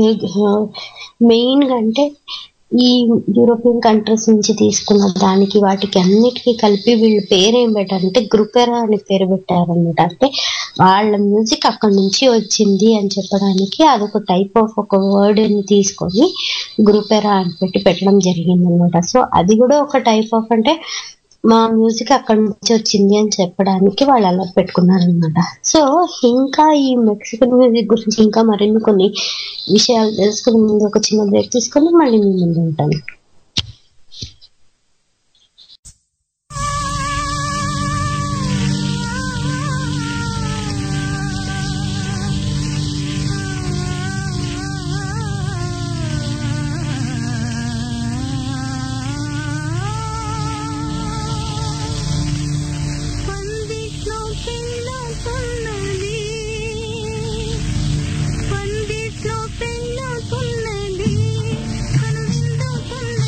మెయిన్ గా అంటే ఈ యూరోపియన్ కంట్రీస్ నుంచి తీసుకున్న దానికి వాటికి అన్నిటికీ కలిపి వీళ్ళు పేరు ఏం పెట్టారంటే గ్రూపెరా అని పేరు పెట్టారన్నమాట అంటే వాళ్ళ మ్యూజిక్ అక్కడి నుంచి వచ్చింది అని చెప్పడానికి అదొక టైప్ ఆఫ్ ఒక వర్డ్ ని తీసుకొని గ్రూపెరా అని పెట్టి పెట్టడం జరిగింది అనమాట సో అది కూడా ఒక టైప్ ఆఫ్ అంటే మా మ్యూజిక్ అక్కడి నుంచి వచ్చింది అని చెప్పడానికి వాళ్ళు అలా పెట్టుకున్నారనమాట సో ఇంకా ఈ మెక్సికన్ మ్యూజిక్ గురించి ఇంకా మరిన్ని కొన్ని విషయాలు తెలుసుకుని ముందు ఒక చిన్న బ్రేక్ తీసుకొని మళ్ళీ మీ ముందు ఉంటాను పందిట్లో పెళ్ళవుతున్నది పందిట్లో పెళ్ళవుతున్నది కనువిందుతున్నది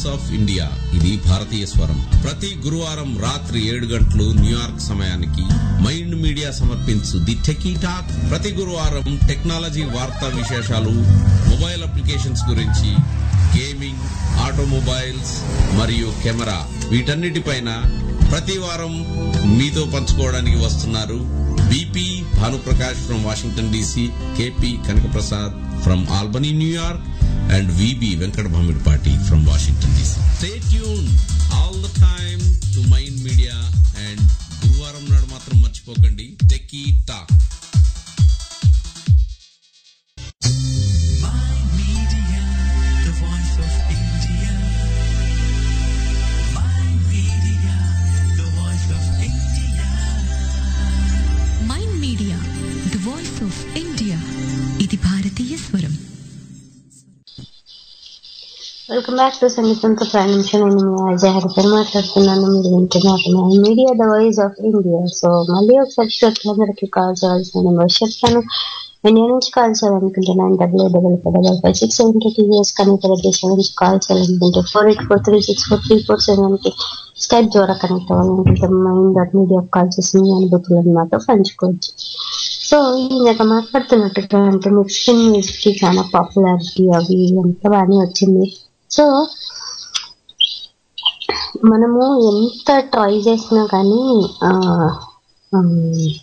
వాయిస్ ఆఫ్ ఇండియా ఇది భారతీయ స్వరం ప్రతి గురువారం రాత్రి ఏడు గంటలు న్యూయార్క్ సమయానికి మైండ్ మీడియా సమర్పించు ది టెకీ టాక్ ప్రతి గురువారం టెక్నాలజీ వార్తా విశేషాలు మొబైల్ అప్లికేషన్స్ గురించి గేమింగ్ ఆటోమొబైల్స్ మరియు కెమెరా వీటన్నిటిపైన ప్రతి వారం మీతో పంచుకోవడానికి వస్తున్నారు BP Bhanuprakash from Washington DC KP Kanakaprasad from Albany New York and VB Venkata Bhamidipati from Washington DC stay tune all the time to mind media and గురువారం నాడు మాత్రం మర్చిపోకండి techie talk the voice of India. My media, the voice of India. Mind Media the voice of India ఇది భారతీయ స్వరం welcome back to సంగీతంతో ప్రయాణించే నేను మీ అజయ్ హరిపై మాట్లాడుతున్నాను మీరు వింటున్నారు my media the voice of India so మళ్ళీ ఒకసారి శ్రోతలందరికీ కాల్ చేయాల్సిన నెంబర్ చెప్తాను ఇండియా నుంచి కాల్ చేయాలనుకుంటున్నాను W double five double five six seven two years కానీ ఇతర దేశాల నుంచి కాల్ చేయాలనుకుంటే four eight four three six four three four seven కి స్కైప్ ద్వారా కనెక్ట్ అవ్వాలనుకుంటే మైండ్ డాట్ మీడియా కాల్ చేసి మీ అనుభూతులను మాతో పంచుకోవచ్చు సో ఇందాక మాట్లాడుతున్నట్టుగా అంటే మెక్సికన్ మ్యూజిక్ కి చాలా పాపులారిటీ అవి అంతా బాగానే వచ్చింది సో మనము ఎంత ట్రై చేసినా కానీ ఆ, ఉమ్,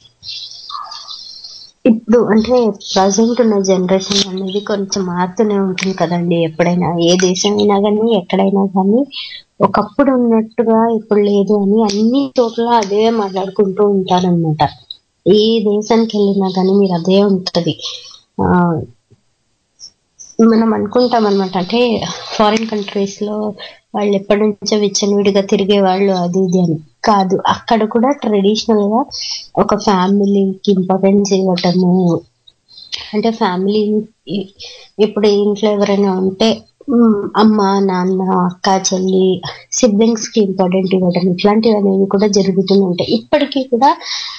ఇప్పుడు అంటే ప్రజెంట్ ఉన్న జనరేషన్ అనేది కొంచెం మారుతూనే ఉంటుంది కదండి ఎప్పుడైనా ఏ దేశం అయినా కానీ ఎక్కడైనా కానీ ఒకప్పుడు ఉన్నట్టుగా ఇప్పుడు లేదు అని అన్ని చోట్ల అదే మాట్లాడుకుంటూ ఉంటారన్నమాట ఏ దేశానికి వెళ్ళినా కానీ మీరు అదే ఉంటది ఆ మనం అనుకుంటాం అనమాట అంటే ఫారిన్ కంట్రీస్ లో వాళ్ళు ఎప్పటి నుంచో విచ్చలవిడిగా తిరిగే వాళ్ళు అది ఇది అని కాదు అక్కడ కూడా ట్రెడిషనల్ గా ఒక ఫ్యామిలీకి ఇంపార్టెన్స్ ఇవ్వటము అంటే ఫ్యామిలీ ఇప్పుడు ఇంట్లో ఎవరైనా ఉంటే ఉమ్, అమ్మ నాన్న అక్క చెల్లి సిబ్లింగ్స్ కి ఇంపార్టెంట్ ఇవ్వడం ఇట్లాంటివి అనేవి కూడా జరుగుతూనే ఉంటాయి ఇప్పటికీ కూడా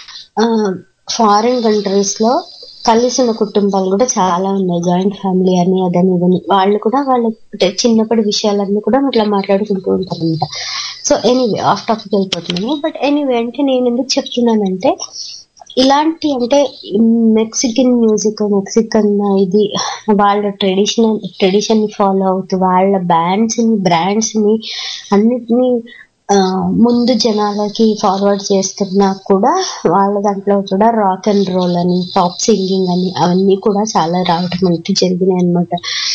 ఫారిన్ కంట్రీస్ లో కలిసిన కుటుంబాలు కూడా చాలా ఉన్నాయి జాయింట్ ఫ్యామిలీ అని అదని ఇదని వాళ్ళు కూడా వాళ్ళ అంటే చిన్నప్పటి విషయాలన్నీ కూడా ఇట్లా మాట్లాడుకుంటూ ఉంటారు అనమాట సో ఎనీవే ఆఫ్ టాపిక్ వెళ్ళిపోతున్నాను బట్ ఎనీవే అంటే నేను ఎందుకు చెప్తున్నానంటే ఇలాంటి అంటే మెక్సికన్ మ్యూజిక్ మెక్సికన్ ఇది వాళ్ళ ట్రెడిషనల్ ట్రెడిషన్ ని ఫాలో అవుతూ వాళ్ళ బ్యాండ్స్ ని బ్రాండ్స్ ని అన్నిటినీ ఆ, ముందు జనాలకి ఫార్వర్డ్ చేస్తున్నా కూడా వాళ్ళ దాంట్లో కూడా రాక్ అండ్ రోల్ అని పాప్ సింగింగ్ అని అవన్నీ కూడా చాలా రావటం అంటే జరిగినాయి అనమాట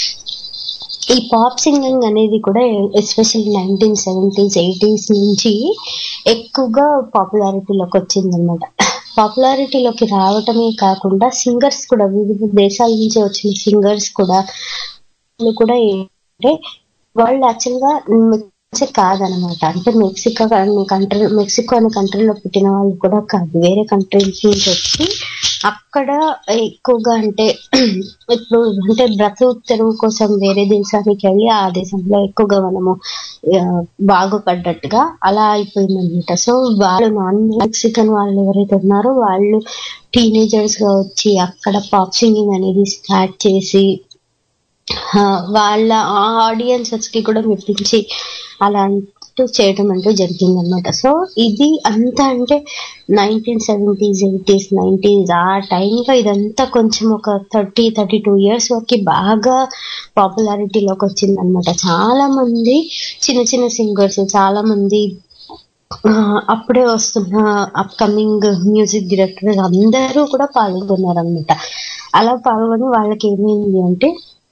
ఈ పాప్ సింగింగ్ అనేది కూడా ఎస్పెషల్లీ నైన్టీన్ సెవెంటీస్ ఎయిటీస్ నుంచి ఎక్కువగా పాపులారిటీలోకి వచ్చిందనమాట పాపులారిటీలోకి రావటమే కాకుండా సింగర్స్ కూడా వివిధ దేశాల నుంచి వచ్చిన సింగర్స్ కూడా వాళ్ళు కూడా ఏంటంటే వాళ్ళు యాక్చువల్ గా మెక్సికో కాదనమాట అంటే మెక్సికో అనే కంట్రీ మెక్సికో అనే కంట్రీలో పుట్టిన వాళ్ళు కూడా కాదు వేరే కంట్రీస్ నుంచి వచ్చి అక్కడ ఎక్కువగా అంటే ఇప్పుడు అంటే బ్రతుకు తెరువు కోసం వేరే దేశానికి వెళ్ళి ఆ దేశంలో ఎక్కువగా మనము ఆ, బాగుపడ్డట్టుగా అలా అయిపోయింది అనమాట సో వాళ్ళు నాన్ మెక్సికన్ వాళ్ళు ఎవరైతే ఉన్నారో వాళ్ళు టీనేజర్స్ గా వచ్చి అక్కడ పాప్ సింగింగ్ అనేది స్టార్ట్ చేసి ఆ, వాళ్ళ ఆడియన్సెస్ కి కూడా మెప్పించి అలా అంటూ చేయడం అంటూ జరిగింది అనమాట సో ఇది అంతా అంటే నైన్టీన్ సెవెంటీస్ ఎయిటీస్ నైన్టీస్ ఆ టైంలో ఇదంతా కొంచెం ఒక థర్టీ థర్టీ టూ ఇయర్స్ వరకు బాగా పాపులారిటీలోకి వచ్చింది అనమాట చాలా మంది చిన్న చిన్న సింగర్స్ చాలా మంది ఆ, అప్పుడే వస్తున్న అప్కమింగ్ మ్యూజిక్ డైరెక్టర్స్ అందరూ కూడా పాల్గొన్నారు అనమాట అలా పాల్గొని వాళ్ళకి ఏమైంది అంటే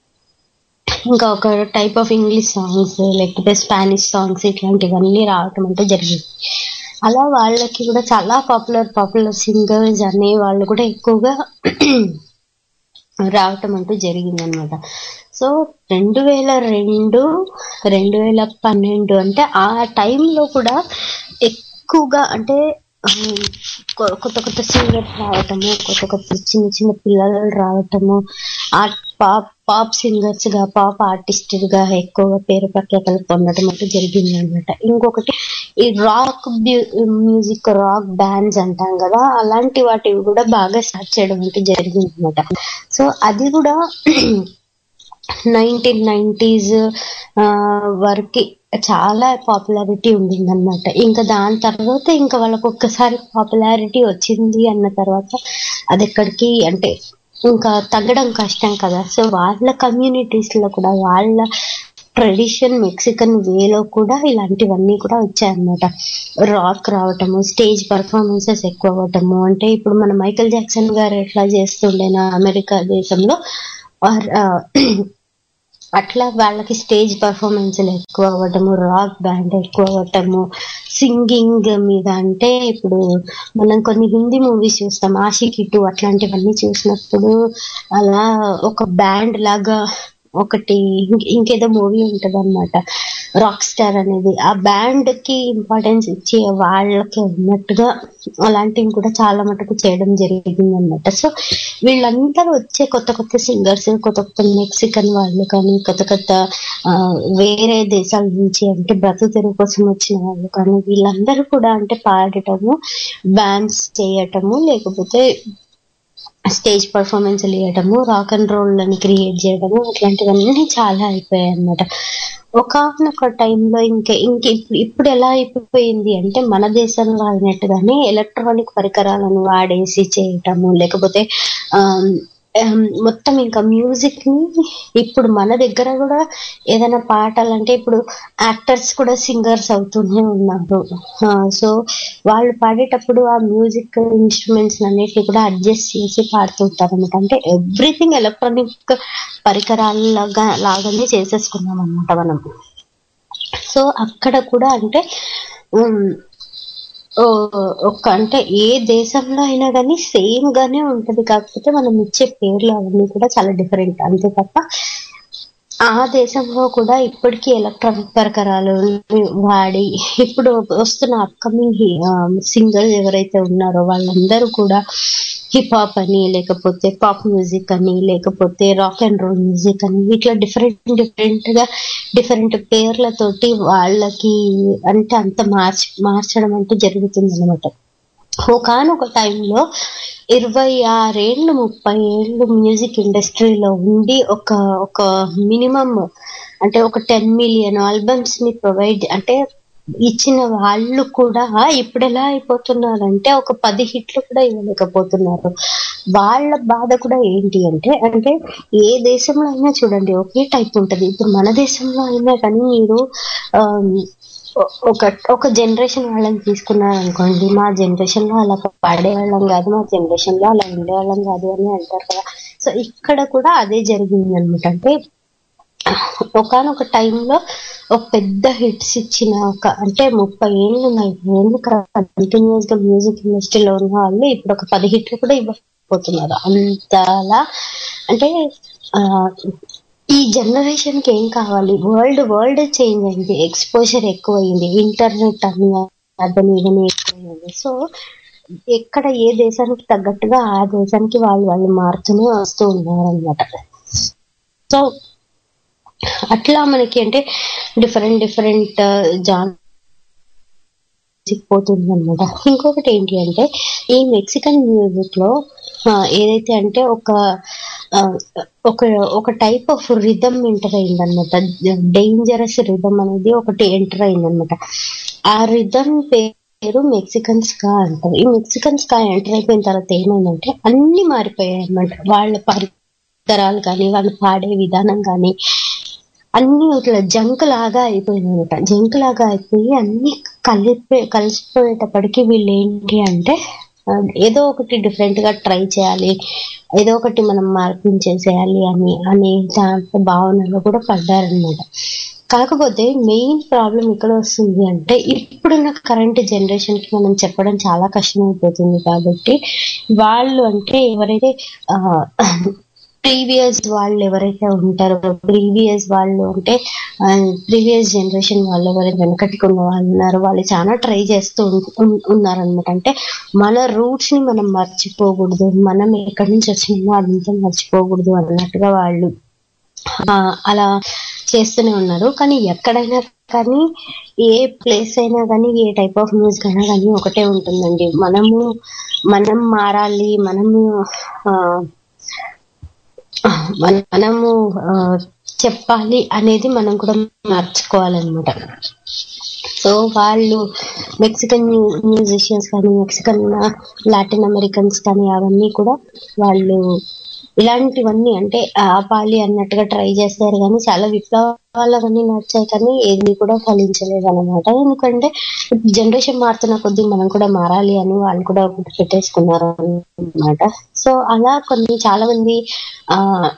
ఇంకా ఒక టైప్ ఆఫ్ ఇంగ్లీష్ సాంగ్స్ లేకపోతే స్పానిష్ సాంగ్స్ ఇట్లాంటివన్నీ రావటం అంటే జరిగింది అలా వాళ్ళకి కూడా చాలా పాపులర్ పాపులర్ సింగర్స్ అనే వాళ్ళు కూడా ఎక్కువగా రావటం అంటూ జరిగింది అనమాట సో రెండు వేల రెండు రెండు వేల పన్నెండు అంటే ఆ టైంలో కూడా ఎక్కువగా అంటే ఆ, కొ- కొత్త కొత్త సింగర్స్ రావటము కొత్త కొత్త చిన్న చిన్న పిల్లలు రావటము ఆ పాప్ పాప్ సింగర్స్ గా పాప్ ఆర్టిస్ట్ గా ఎక్కువగా పేరు ప్రఖ్యాతలు పొందడం అంటే జరిగింది అనమాట ఇంకొకటి ఈ రాక్ మ్యూజిక్ రాక్ బ్యాండ్స్ అంటాం కదా అలాంటి వాటివి కూడా బాగా స్టార్ట్ చేయడం అంటే జరిగింది అనమాట సో అది కూడా నైన్టీన్ నైన్టీస్ వరకు చాలా పాపులారిటీ ఉండింది అనమాట ఇంకా దాని తర్వాత ఇంకా వాళ్ళకు ఒక్కసారి పాపులారిటీ వచ్చింది అన్న తర్వాత అది ఎక్కడికి అంటే ఇంకా తగ్గడం కష్టం కదా సో వాళ్ళ కమ్యూనిటీస్ లో కూడా వాళ్ళ ట్రెడిషన్ మెక్సికన్ వేలో కూడా ఇలాంటివన్నీ కూడా వచ్చాయన్నమాట రాక్ రావటము స్టేజ్ పర్ఫార్మెన్సెస్ ఎక్కువ అవ్వటము అంటే ఇప్పుడు మన మైకల్ జాక్సన్ గారు ఎట్లా చేస్తుండేనా అమెరికా దేశంలో ఆర్, ఆ, అట్లా వాళ్ళకి స్టేజ్ పర్ఫార్మెన్స్లు ఎక్కువ అవ్వటము రాక్ బ్యాండ్ ఎక్కువ అవ్వటము సింగింగ్ మీద అంటే ఇప్పుడు మనం కొన్ని హిందీ మూవీస్ చూస్తాం ఆషికి టూ అట్లాంటివన్నీ చూసినప్పుడు అలా ఒక బ్యాండ్ లాగా ఒకటి ఇంక- ఇంకేదో మూవీ ఉంటది అనమాట రాక్ స్టార్ అనేది ఆ బ్యాండ్ కి ఇంపార్టెన్స్ ఇచ్చి వాళ్ళకి ఉన్నట్టుగా అలాంటివి కూడా చాలా మటుకు చేయడం జరిగింది అనమాట సో వీళ్ళందరూ వచ్చే కొత్త కొత్త సింగర్స్ కొత్త కొత్త మెక్సికన్ వాళ్ళు కానీ కొత్త కొత్త ఆ, వేరే దేశాల నుంచి అంటే బ్రతుకు తెరువు కోసం వచ్చిన వాళ్ళు కానీ వీళ్ళందరూ కూడా అంటే పాడటము డాన్స్ చేయటము లేకపోతే స్టేజ్ పర్ఫార్మెన్స్ ఇవ్వడము రాక్ అండ్ రోల్ అని క్రియేట్ చేయడము అట్లాంటివన్నీ చాలా అయిపోయాయి అన్నమాట ఒకనొక టైంలో ఇంకా ఇంక ఇప్పుడు ఇప్పుడు ఎలా అయిపోయింది అంటే మన దేశంలో అయినట్టుగానే ఎలక్ట్రానిక్ పరికరాలను వాడేసి చేయటము లేకపోతే ఆమ్, ఆమ్, మొత్తం ఇంకా మ్యూజిక్ ని ఇప్పుడు మన దగ్గర కూడా ఏదైనా పాటలు అంటే ఇప్పుడు యాక్టర్స్ కూడా సింగర్స్ అవుతూనే ఉన్నారు సో వాళ్ళు పాడేటప్పుడు ఆ మ్యూజిక్ ఇన్స్ట్రుమెంట్స్ అన్నిటిని కూడా అడ్జస్ట్ చేసి పాడుతుంటారు అనమాట అంటే ఎవ్రీథింగ్ ఎలక్ట్రానిక్ పరికరాలగా లాగానే చేసేసుకున్నాం అనమాట మనం సో అక్కడ కూడా అంటే ఉమ్, ఓ, ఒక అంటే ఏ దేశంలో అయినా కానీ సేమ్ గానే ఉంటది కాకపోతే మనం ఇచ్చే పేర్లు అవన్నీ కూడా చాలా డిఫరెంట్ అంతే తప్ప ఆ దేశంలో కూడా ఇప్పటికీ ఎలక్ట్రానిక్ పరికరాలు వాడి ఇప్పుడు వస్తున్న అప్కమింగ్ సింగర్స్ ఎవరైతే ఉన్నారో వాళ్ళందరూ కూడా హిప్ హాప్ అని లేకపోతే పాప్ మ్యూజిక్ అని లేకపోతే రాక్ అండ్ రోల్ మ్యూజిక్ అని ఇట్లా డిఫరెంట్ డిఫరెంట్ గా డిఫరెంట్ పేర్లతోటి వాళ్ళకి అంటే అంత మార్చి మార్చడం అంటే జరుగుతుంది అనమాట ఒకనొక టైంలో ఇరవై ఆరేళ్ళు ముప్పై ఏళ్ళు మ్యూజిక్ ఇండస్ట్రీలో ఉండి ఒక ఒక మినిమం అంటే ఒక టెన్ మిలియన్ ఆల్బమ్స్ ని ప్రొవైడ్ అంటే ఇచ్చిన వాళ్ళు కూడా ఇప్పుడు ఎలా అయిపోతున్నారంటే ఒక పది హిట్లు కూడా ఇవ్వలేకపోతున్నారు వాళ్ళ బాధ కూడా ఏంటి అంటే అంటే ఏ దేశంలో అయినా చూడండి ఒకే టైప్ ఉంటది ఇప్పుడు మన దేశంలో అయినా కానీ మీరు ఆమ్, ఒ- ఒక ఒక జనరేషన్ వాళ్ళని తీసుకున్నారు అనుకోండి మా జనరేషన్ లో అలా పాడేవాళ్ళం కాదు మా జనరేషన్ లో అలా ఉండేవాళ్ళం కాదు అని అంటారు కదా సో ఇక్కడ కూడా అదే జరిగింది అనమాట అంటే ఒకనొక టైంలో ఒక పెద్ద హిట్స్ ఇచ్చిన ఒక అంటే ముప్పై ఏళ్ళు నలభై ఏళ్ళు కంటిన్యూస్ గా మ్యూజిక్ ఇండస్ట్రీలో ఉన్న వాళ్ళు ఇప్పుడు ఒక పది హిట్లు కూడా ఇవ్వకపోతున్నారు అంతలా అంటే ఆ, ఈ జనరేషన్ కి ఏం కావాలి వరల్డ్ వరల్డ్ చేంజ్ అయింది ఎక్స్పోజర్ ఎక్కువ అయింది ఇంటర్నెట్ అని అదని ఇదని ఎక్కువైంది సో ఎక్కడ ఏ దేశానికి తగ్గట్టుగా ఆ దేశానికి వాళ్ళు వాళ్ళు మారుతూనే వస్తూ ఉన్నారు అనమాట సో అట్లా మనకి అంటే డిఫరెంట్ డిఫరెంట్ జాన్ పోతుంది అనమాట ఇంకొకటి ఏంటి అంటే ఈ మెక్సికన్ మ్యూజిక్ లో ఆ, ఏదైతే అంటే ఒక ఆ, ఒక ఒక టైప్ ఆఫ్ రిథమ్ ఎంటర్ అయిందనమాట డేంజరస్ రిథమ్ అనేది ఒకటి ఎంటర్ అయిందనమాట ఆ రిథమ్ పేరు మెక్సికన్ స్కా అంటారు ఈ మెక్సికన్ స్కా ఎంటర్ అయిపోయిన తర్వాత ఏమైందంటే అన్ని మారిపోయాయి అనమాట వాళ్ళ పరికరాలు కానీ వాళ్ళు పాడే విధానం కానీ అన్ని ఇట్లా జంక్ లాగా అయిపోయింది అనమాట జంక్ లాగా అయిపోయి అన్ని కలిపి కలిసిపోయేటప్పటికి వీళ్ళు ఏంటి అంటే ఆ, ఏదో ఒకటి డిఫరెంట్ గా ట్రై చేయాలి ఏదో ఒకటి మనం మార్పించేసేయాలి అని అనే దాంట్లో భావనలో కూడా పడ్డారనమాట కాకపోతే మెయిన్ ప్రాబ్లం ఇక్కడ వస్తుంది అంటే ఇప్పుడున్న కరెంట్ జనరేషన్ కి మనం చెప్పడం చాలా కష్టం అయిపోతుంది కాబట్టి వాళ్ళు అంటే ఎవరైతే ప్రీవియస్ వాళ్ళు ఎవరైతే ఉంటారో ప్రీవియస్ వాళ్ళు అంటే ప్రీవియస్ జనరేషన్ వాళ్ళు ఎవరైతే వెనకటికి ఉన్న వాళ్ళు ఉన్నారో వాళ్ళు చాలా ట్రై చేస్తూ ఉన్నారనమాట అంటే మన రూట్స్ ని మనం మర్చిపోకూడదు మనం ఎక్కడి నుంచి వచ్చినామో అదంతా మర్చిపోకూడదు అన్నట్టుగా వాళ్ళు ఆ, అలా చేస్తూనే ఉన్నారు కానీ ఎక్కడైనా కానీ ఏ ప్లేస్ అయినా కానీ ఏ టైప్ ఆఫ్ మ్యూజిక్ అయినా కానీ ఒకటే ఉంటుందండి మనము మనం మారాలి మనము ఆ, మన- మనము ఆ, చెప్పాలి అనేది మనం కూడా మార్చుకోవాలన్నమాట సో వాళ్ళు మెక్సికన్ మ్యూజిషియన్స్ కానీ మెక్సికన్ లాటిన్ అమెరికన్స్ కానీ అవన్నీ కూడా వాళ్ళు ఇలాంటివన్నీ అంటే ఆపాలి అన్నట్టుగా ట్రై చేస్తారు కానీ చాలా విప్లవాలు అవన్నీ నడిచాయి కానీ ఏది కూడా ఫలించలేదు అనమాట ఎందుకంటే జనరేషన్ మారుతున్న కొద్దీ మనం కూడా మారాలి అని వాళ్ళు కూడా ఒకటి పెట్టేసుకున్నారు అనమాట సో అలా కొన్ని చాలా మంది ఆ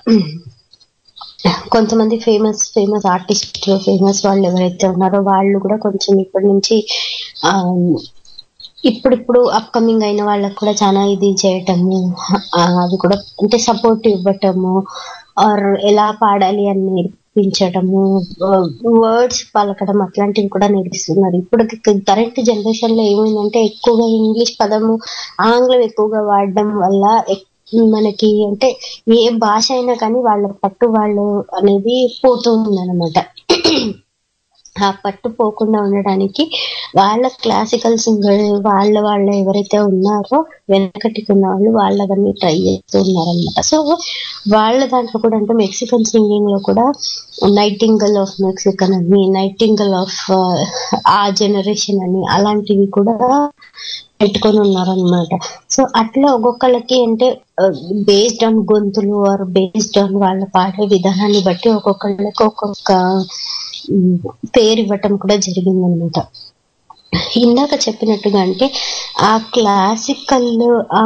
కొంతమంది ఫేమస్ ఫేమస్ ఆర్టిస్ట్ ఫేమస్ వాళ్ళు ఎవరైతే ఉన్నారో వాళ్ళు కూడా కొంచెం ఇప్పటి నుంచి ఆ ఇప్పుడిప్పుడు అప్కమింగ్ అయిన వాళ్ళకి కూడా చాలా ఇది చేయటము ఆ, అది కూడా అంటే సపోర్ట్ ఇవ్వటము ఆర్ ఎలా పాడాలి అని నేర్పించటము వర్డ్స్ పలకడం అట్లాంటివి కూడా నేర్పిస్తున్నారు ఇప్పుడు కరెంట్ జనరేషన్ లో ఏమైందంటే ఎక్కువగా ఇంగ్లీష్ పదము ఆంగ్లం ఎక్కువగా వాడడం వల్ల ఎక్- మనకి అంటే ఏ భాష అయినా కానీ వాళ్ళ పట్టు వాళ్ళు అనేది పోతుంది అనమాట ఆ పట్టు పోకుండా ఉండడానికి వాళ్ళ క్లాసికల్ సింగర్ వాళ్ళ వాళ్ళ ఎవరైతే ఉన్నారో వెనకటికి ఉన్న వాళ్ళు వాళ్ళవన్నీ ట్రై చేస్తూ ఉన్నారనమాట సో వాళ్ళ దాంట్లో కూడా అంటే మెక్సికన్ సింగింగ్ లో కూడా నైటింగల్ ఆఫ్ మెక్సికన్ అని నైటింగల్ ఆఫ్ ఆ జనరేషన్ అని అలాంటివి కూడా పెట్టుకొని ఉన్నారనమాట సో అట్లా ఒక్కొక్కళ్ళకి అంటే బేస్డ్ ఆన్ గొంతులు ఆర్ బేస్డ్ ఆన్ వాళ్ళ పాడే విధానాన్ని బట్టి ఒక్కొక్కళ్ళకి ఒక్కొక్క ఉమ్, పేరు ఇవ్వటం కూడా జరిగిందనమాట ఇందాక చెప్పినట్టుగా అంటే ఆ క్లాసికల్ ఆ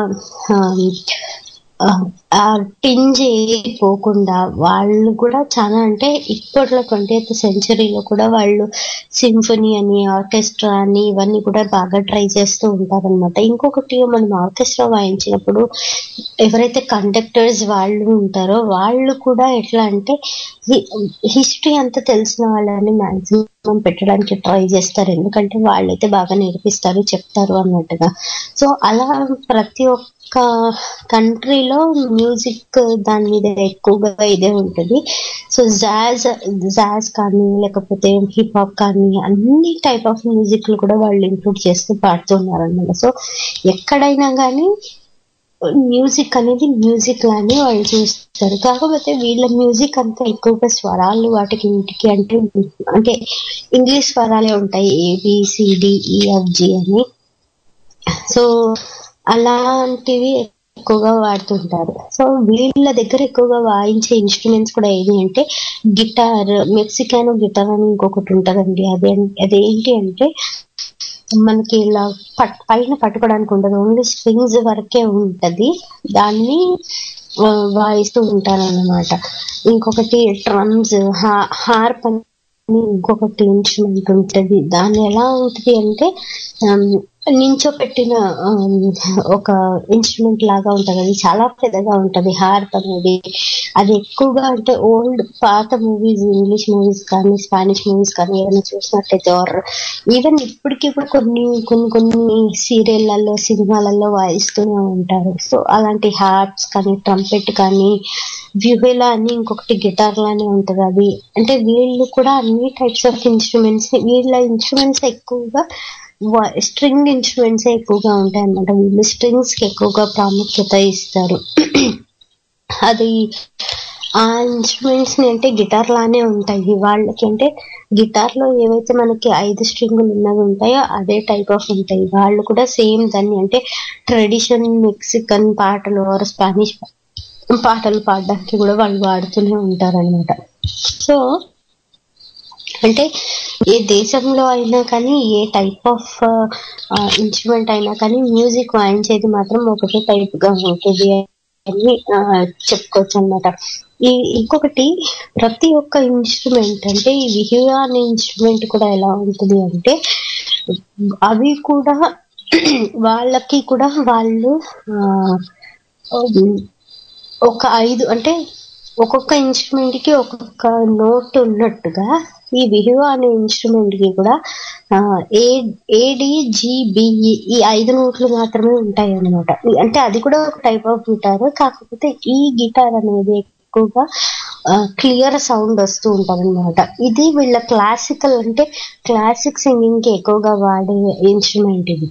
ఆ, ఆ టింజ్ ఏది పోకుండా వాళ్ళు కూడా చాలా అంటే ఇప్పట్లో ట్వంటీ ఎయిత్ సెంచరీలో కూడా వాళ్ళు సింఫనీ అని ఆర్కెస్ట్రా అని ఇవన్నీ కూడా బాగా ట్రై చేస్తూ ఉంటారన్నమాట ఇంకొకటి మనం ఆర్కెస్ట్రా వాయించినప్పుడు ఎవరైతే కండక్టర్స్ వాళ్ళు ఉంటారో వాళ్ళు కూడా ఎట్లా అంటే హిస్టరీ అంతా తెలిసిన వాళ్ళని మాక్సిమం పెట్టడానికి ట్రై చేస్తారు ఎందుకంటే వాళ్ళైతే బాగా నేర్పిస్తారు చెప్తారు అన్నట్టుగా సో అలా ప్రతి ఒక్క కంట్రీలో మ్యూజిక్ దాని మీద ఎక్కువగా ఇదే ఉంటుంది సో జాజ్ జాజ్ కానీ లేకపోతే హిప్ హాప్ కానీ అన్ని టైప్ ఆఫ్ మ్యూజిక్లు కూడా వాళ్ళు ఇంక్లూడ్ చేస్తూ పాడుతున్నారు అనమాట సో ఎక్కడైనా కానీ మ్యూజిక్ అనేది మ్యూజిక్ లానే వాళ్ళు చూస్తారు కాకపోతే వీళ్ళ మ్యూజిక్ అంతా ఎక్కువగా స్వరాలు వాటికి వీటికి అంటే అంటే ఇంగ్లీష్ స్వరాలే ఉంటాయి ఏబిసిడి ఈఎఫ్జి అని సో అలాంటివి ఎక్కువగా వాడుతుంటారు సో వీళ్ళ దగ్గర ఎక్కువగా వాయించే ఇన్స్ట్రుమెంట్స్ కూడా ఏది అంటే గిటార్ మెక్సికానో గిటార్ అని ఇంకొకటి ఉంటదండి అదే అదేంటి అంటే మనకి ఇలా పట్ పైన పట్టుకోవడానికి ఉండదు ఓన్లీ స్ట్రింగ్స్ వరకే ఉంటది దాన్ని ఆ, వాయిస్తూ ఉంటారన్నమాట ఇంకొకటి డ్రమ్స్ హార్ప్ అని ఇంకొకటి ఇన్స్ట్రుమెంట్ ఉంటది దాన్ని ఎలా ఉంటది అంటే ఆమ్, నించోపెట్టిన ఆమ్, ఒక ఇన్స్ట్రుమెంట్ లాగా ఉంటది అది చాలా పెద్దగా ఉంటది హార్ప్ అనేది అది ఎక్కువగా అంటే ఓల్డ్ పాత మూవీస్ ఇంగ్లీష్ మూవీస్ కానీ స్పానిష్ మూవీస్ కానీ ఏమైనా చూసినట్లయితే ఆర్ ఈవెన్ ఇప్పటికీ కూడా కొన్ని కొన్ని కొన్ని సీరియళ్లలో సినిమాలలో వాయిస్తూనే ఉంటారు సో అలాంటి హార్ప్స్ కానీ ట్రంపెట్ కానీ వ్యూహేలా అని ఇంకొకటి గిటార్ లానే ఉంటది అది అంటే వీళ్ళు కూడా అన్ని టైప్స్ ఆఫ్ ఇన్స్ట్రుమెంట్స్ వీళ్ళ ఇన్స్ట్రుమెంట్స్ ఎక్కువగా స్ట్రింగ్ ఇన్స్ట్రుమెంట్స్ ఎక్కువగా ఉంటాయి అన్నమాట వీళ్ళు స్ట్రింగ్స్ కి ఎక్కువగా ప్రాముఖ్యత ఇస్తారు అది ఆ ఇన్స్ట్రుమెంట్స్ ని అంటే గిటార్ లానే ఉంటాయి వాళ్ళకి అంటే గిటార్ లో ఏవైతే మనకి ఐదు స్ట్రింగులు ఉన్నవి ఉంటాయో అదే టైప్ ఆఫ్ ఉంటాయి వాళ్ళు కూడా సేమ్ దాన్ని అంటే ట్రెడిషన్ మెక్సికన్ పాటలు ఆర్ స్పానిష్ పాటలు పాడడానికి కూడా వాళ్ళు వాడుతూనే ఉంటారన్నమాట సో అంటే ఏ దేశంలో అయినా కానీ ఏ టైప్ ఆఫ్ ఇన్స్ట్రుమెంట్ అయినా కానీ మ్యూజిక్ వాయించేది మాత్రం ఒకటే టైప్ గా ఉంటుంది అని ఆ, చెప్పుకోవచ్చు అనమాట ఈ ఇంకొకటి ప్రతి ఒక్క ఇన్స్ట్రుమెంట్ అంటే ఈ విహియా అనే ఇన్స్ట్రుమెంట్ కూడా ఎలా ఉంటుంది అంటే అవి కూడా వాళ్ళకి కూడా వాళ్ళు ఆ, ఒక ఐదు అంటే ఒక్కొక్క ఇన్స్ట్రుమెంట్ కి ఒక్కొక్క నోట్ ఉన్నట్టుగా ఈ విహువ అనే ఇన్స్ట్రుమెంట్ కి కూడా ఆ, ఏ ఏడి జిబిఈ ఈ ఐదు నోట్లు మాత్రమే ఉంటాయి అన్నమాట అంటే అది కూడా ఒక టైప్ ఆఫ్ గిటార్ కాకపోతే ఈ గిటార్ అనేది ఎక్కువగా క్లియర్ సౌండ్ వస్తూ ఉంటది అనమాట ఇది వీళ్ళ క్లాసికల్ అంటే క్లాసిక్ సింగింగ్ కి ఎక్కువగా వాడే ఇన్స్ట్రుమెంట్ ఇది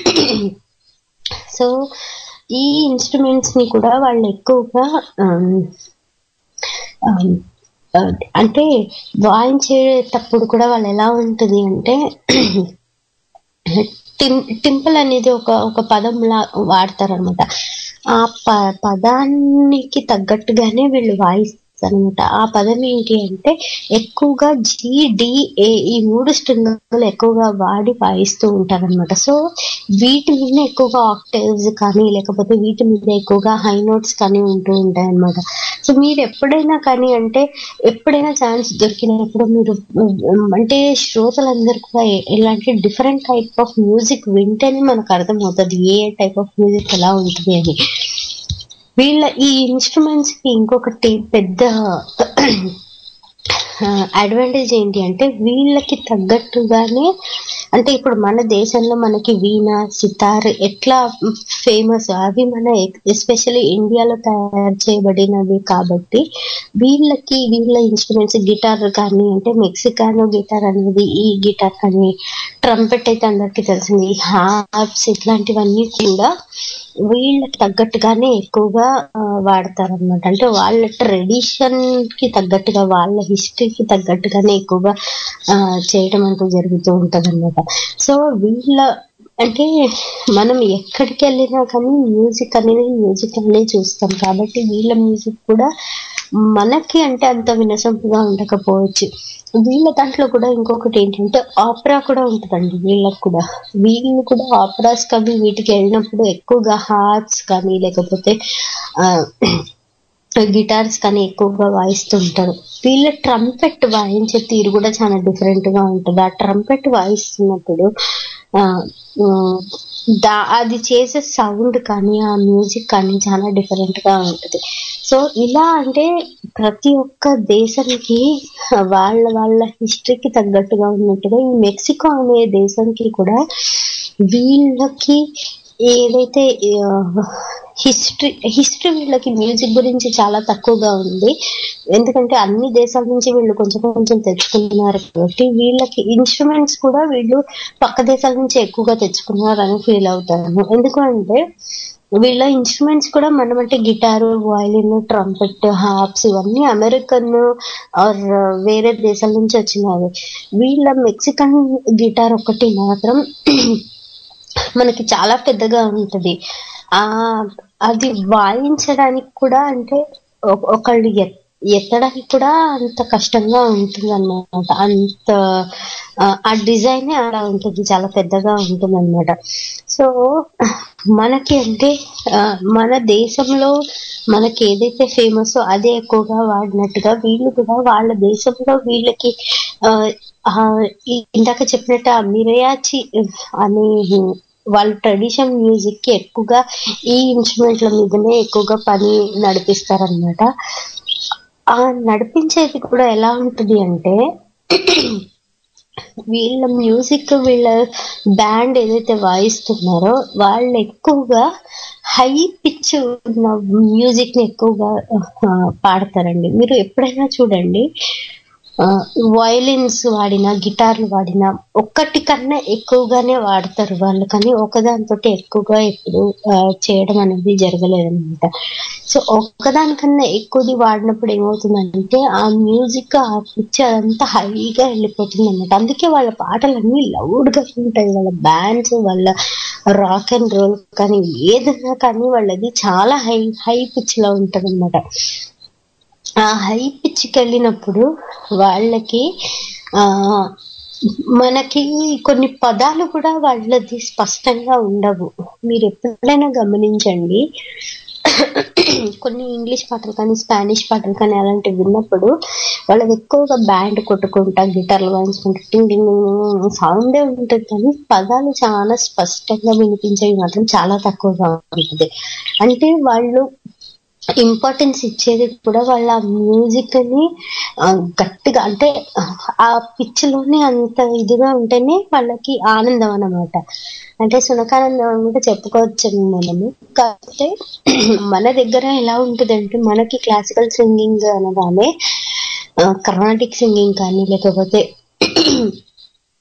సో ఈ ఇన్స్ట్రుమెంట్స్ ని కూడా వాళ్ళు ఎక్కువగా ఆమ్, ఆమ్, ఆ, అంటే వాయించేటప్పుడు కూడా వాళ్ళు ఎలా ఉంటుంది అంటే టిం టింపుల్ అనేది ఒక ఒక పదంలా వాడతారనమాట ఆ ప పదానికి తగ్గట్టుగానే వీళ్ళు వాయిస్తారు అనమాట ఆ పదం ఏంటి అంటే ఎక్కువగా జి డి ఏ ఈ మూడు స్ట్రింగులు ఎక్కువగా వాడి వాయిస్తూ ఉంటారనమాట సో వీటి మీద ఎక్కువగా ఆక్టేవ్స్ కానీ లేకపోతే వీటి మీద ఎక్కువగా హై నోట్స్ కానీ ఉంటూ ఉంటాయి అనమాట సో మీరు ఎప్పుడైనా కానీ అంటే ఎప్పుడైనా ఛాన్స్ దొరికినప్పుడు మీరు ఉమ్, అంటే శ్రోతలందరూ కూడా ఎ- ఇలాంటి డిఫరెంట్ టైప్ ఆఫ్ మ్యూజిక్ వింటేనే మనకు అర్థమవుతుంది ఏ టైప్ ఆఫ్ మ్యూజిక్ ఎలా ఉంటుంది అని వీళ్ళ ఈ ఇన్స్ట్రుమెంట్స్ కి ఇంకొకటి పెద్ద అడ్వాంటేజ్ ఏంటి అంటే వీళ్ళకి తగ్గట్టుగానే అంటే ఇప్పుడు మన దేశంలో మనకి వీణ సితార్ ఎట్లా ఫేమస్ అవి మన ఎస్పెషల్లీ ఇండియాలో తయారు చేయబడినవి కాబట్టి వీళ్ళకి వీళ్ళ ఇన్స్ట్రుమెంట్స్ గిటార్ కానీ అంటే మెక్సికానో గిటార్ అనేది ఈ గిటార్ కానీ ట్రంపెట్ అయితే అందరికీ తెలిసింది హార్ప్స్ ఇట్లాంటివన్నీ కూడా వీళ్ళకి తగ్గట్టుగానే ఎక్కువగా వాడతారనమాట అంటే వాళ్ళ ట్రెడిషన్ కి తగ్గట్టుగా వాళ్ళ హిస్టరీకి తగ్గట్టుగానే ఎక్కువగా ఆ, చేయడం అంటూ జరుగుతూ ఉంటది అనమాట సో వీళ్ళ అంటే మనం ఎక్కడికి వెళ్ళినా కానీ మ్యూజిక్ అనేది మ్యూజిక్ అనే చూస్తాం కాబట్టి వీళ్ళ మ్యూజిక్ కూడా మనకి అంటే అంత వినసొంపుగా ఉండకపోవచ్చు వీళ్ళ దాంట్లో కూడా ఇంకొకటి ఏంటంటే ఆపరా కూడా ఉంటుందండి వీళ్ళకి కూడా వీళ్ళు కూడా ఆపరాస్ కవి వీటికి వెళ్ళినప్పుడు ఎక్కువగా హార్ట్స్ కానీ లేకపోతే ఆ, గిటార్స్ కానీ ఎక్కువగా వాయిస్తూ ఉంటారు వీళ్ళ ట్రంపెట్ వాయించే తీరు కూడా చాలా డిఫరెంట్ గా ఉంటుంది ఆ ట్రంపెట్ వాయిస్తున్నప్పుడు ఆ, ఆ, దా అది చేసే సౌండ్ కానీ ఆ మ్యూజిక్ కానీ చాలా డిఫరెంట్ గా ఉంటుంది సో ఇలా అంటే ప్రతి ఒక్క దేశానికి వాళ్ళ వాళ్ళ హిస్టరీకి తగ్గట్టుగా ఉన్నట్టుగా ఈ మెక్సికో అనే దేశానికి కూడా వీళ్ళకి ఏదైతే హిస్టరీ హిస్టరీ వీళ్ళకి మ్యూజిక్ గురించి చాలా తక్కువగా ఉంది ఎందుకంటే అన్ని దేశాల నుంచి వీళ్ళు కొంచెం కొంచెం తెచ్చుకున్నారు కాబట్టి వీళ్ళకి ఇన్స్ట్రుమెంట్స్ కూడా వీళ్ళు పక్క దేశాల నుంచి ఎక్కువగా తెచ్చుకున్నారని ఫీల్ అవుతాను ఎందుకంటే వీళ్ళ ఇన్స్ట్రుమెంట్స్ కూడా మనం అంటే గిటారు వయలిన్ ట్రంపెట్ హార్ప్స్ ఇవన్నీ అమెరికన్ ఆర్ వేరే దేశాల నుంచి వచ్చినవి వీళ్ళ మెక్సికన్ గిటార్ ఒకటి మాత్రం మనకి చాలా పెద్దగా ఉంటది ఆ అది వాయించడానికి కూడా అంటే ఒక- ఒకళ్ళు ఎత్- ఎత్తడానికి కూడా అంత కష్టంగా ఉంటుంది అన్నమాట అంత ఆ, ఆ డిజైన్ అలా ఉంటుంది చాలా పెద్దగా ఉంటుంది అనమాట సో మనకి అంటే ఆ, మన దేశంలో మనకి ఏదైతే ఫేమస్ అదే ఎక్కువగా వాడినట్టుగా వీళ్ళు కూడా వాళ్ళ దేశంలో వీళ్ళకి ఆ, ఆ, ఈ- ఇందాక చెప్పినట్టు ఆ మిరయాచి అనే వాళ్ళ ట్రెడిషన్ మ్యూజిక్ కి ఎక్కువగా ఈ ఇన్స్ట్రుమెంట్ల మీదనే ఎక్కువగా పని నడిపిస్తారనమాట ఆ నడిపించేది కూడా ఎలా ఉంటుంది అంటే వీళ్ళ మ్యూజిక్ వీళ్ళ బ్యాండ్ ఏదైతే వాయిస్తున్నారో వాళ్ళు ఎక్కువగా హై పిచ్ ఉన్న మ్యూజిక్ ని ఎక్కువగా ఆ, పాడతారండి మీరు ఎప్పుడైనా చూడండి వయలిన్స్ వాడినా గిటార్లు వాడినా ఒక్కటి కన్నా ఎక్కువగానే వాడతారు వాళ్ళు కానీ ఒకదానితో ఎక్కువగా ఎప్పుడు ఆ, చేయడం అనేది జరగలేదన్నమాట సో ఒక్కదానికన్నా ఎక్కువది వాడినప్పుడు ఏమవుతుందంటే ఆ మ్యూజిక్ ఆ పిచ్ అదంతా హైగా వెళ్ళిపోతుంది అనమాట అందుకే వాళ్ళ పాటలన్నీ లౌడ్ గా ఉంటాయి వాళ్ళ బ్యాండ్స్ వాళ్ళ రాక్ అండ్ రోల్ కానీ ఏదైనా కానీ వాళ్ళది చాలా హై హై పిచ్ లో ఉంటది ఆ హై పిచ్కి వెళ్ళినప్పుడు వాళ్ళకి ఆ మనకి కొన్ని పదాలు కూడా వాళ్ళది స్పష్టంగా ఉండవు మీరు ఎప్పుడైనా గమనించండి కొన్ని ఇంగ్లీష్ పాటలు కానీ స్పానిష్ పాటలు కానీ అలాంటివి విన్నప్పుడు వాళ్ళది ఎక్కువగా బ్యాండ్ కొట్టుకుంటా గిటార్లు వాయించుకుంటా టింగ్ టింగ్ సౌండే ఉంటుంది కానీ పదాలు చాలా స్పష్టంగా వినిపించేవి మాత్రం చాలా తక్కువగా ఉంటుంది అంటే వాళ్ళు ఇంపార్టెన్స్ ఇచ్చేది కూడా వాళ్ళ మ్యూజిక్ ని ఆ, గట్టిగా అంటే ఆ పిచ్ లోనే అంత ఇదిగా ఉంటేనే వాళ్ళకి ఆనందం అన్నమాట అంటే సునకానందం అని కూడా చెప్పుకోవచ్చు మనము కాకపోతే మన దగ్గర ఎలా ఉంటుందంటే మనకి క్లాసికల్ సింగింగ్ అనగానే కర్ణాటిక్ సింగింగ్ కానీ లేకపోతే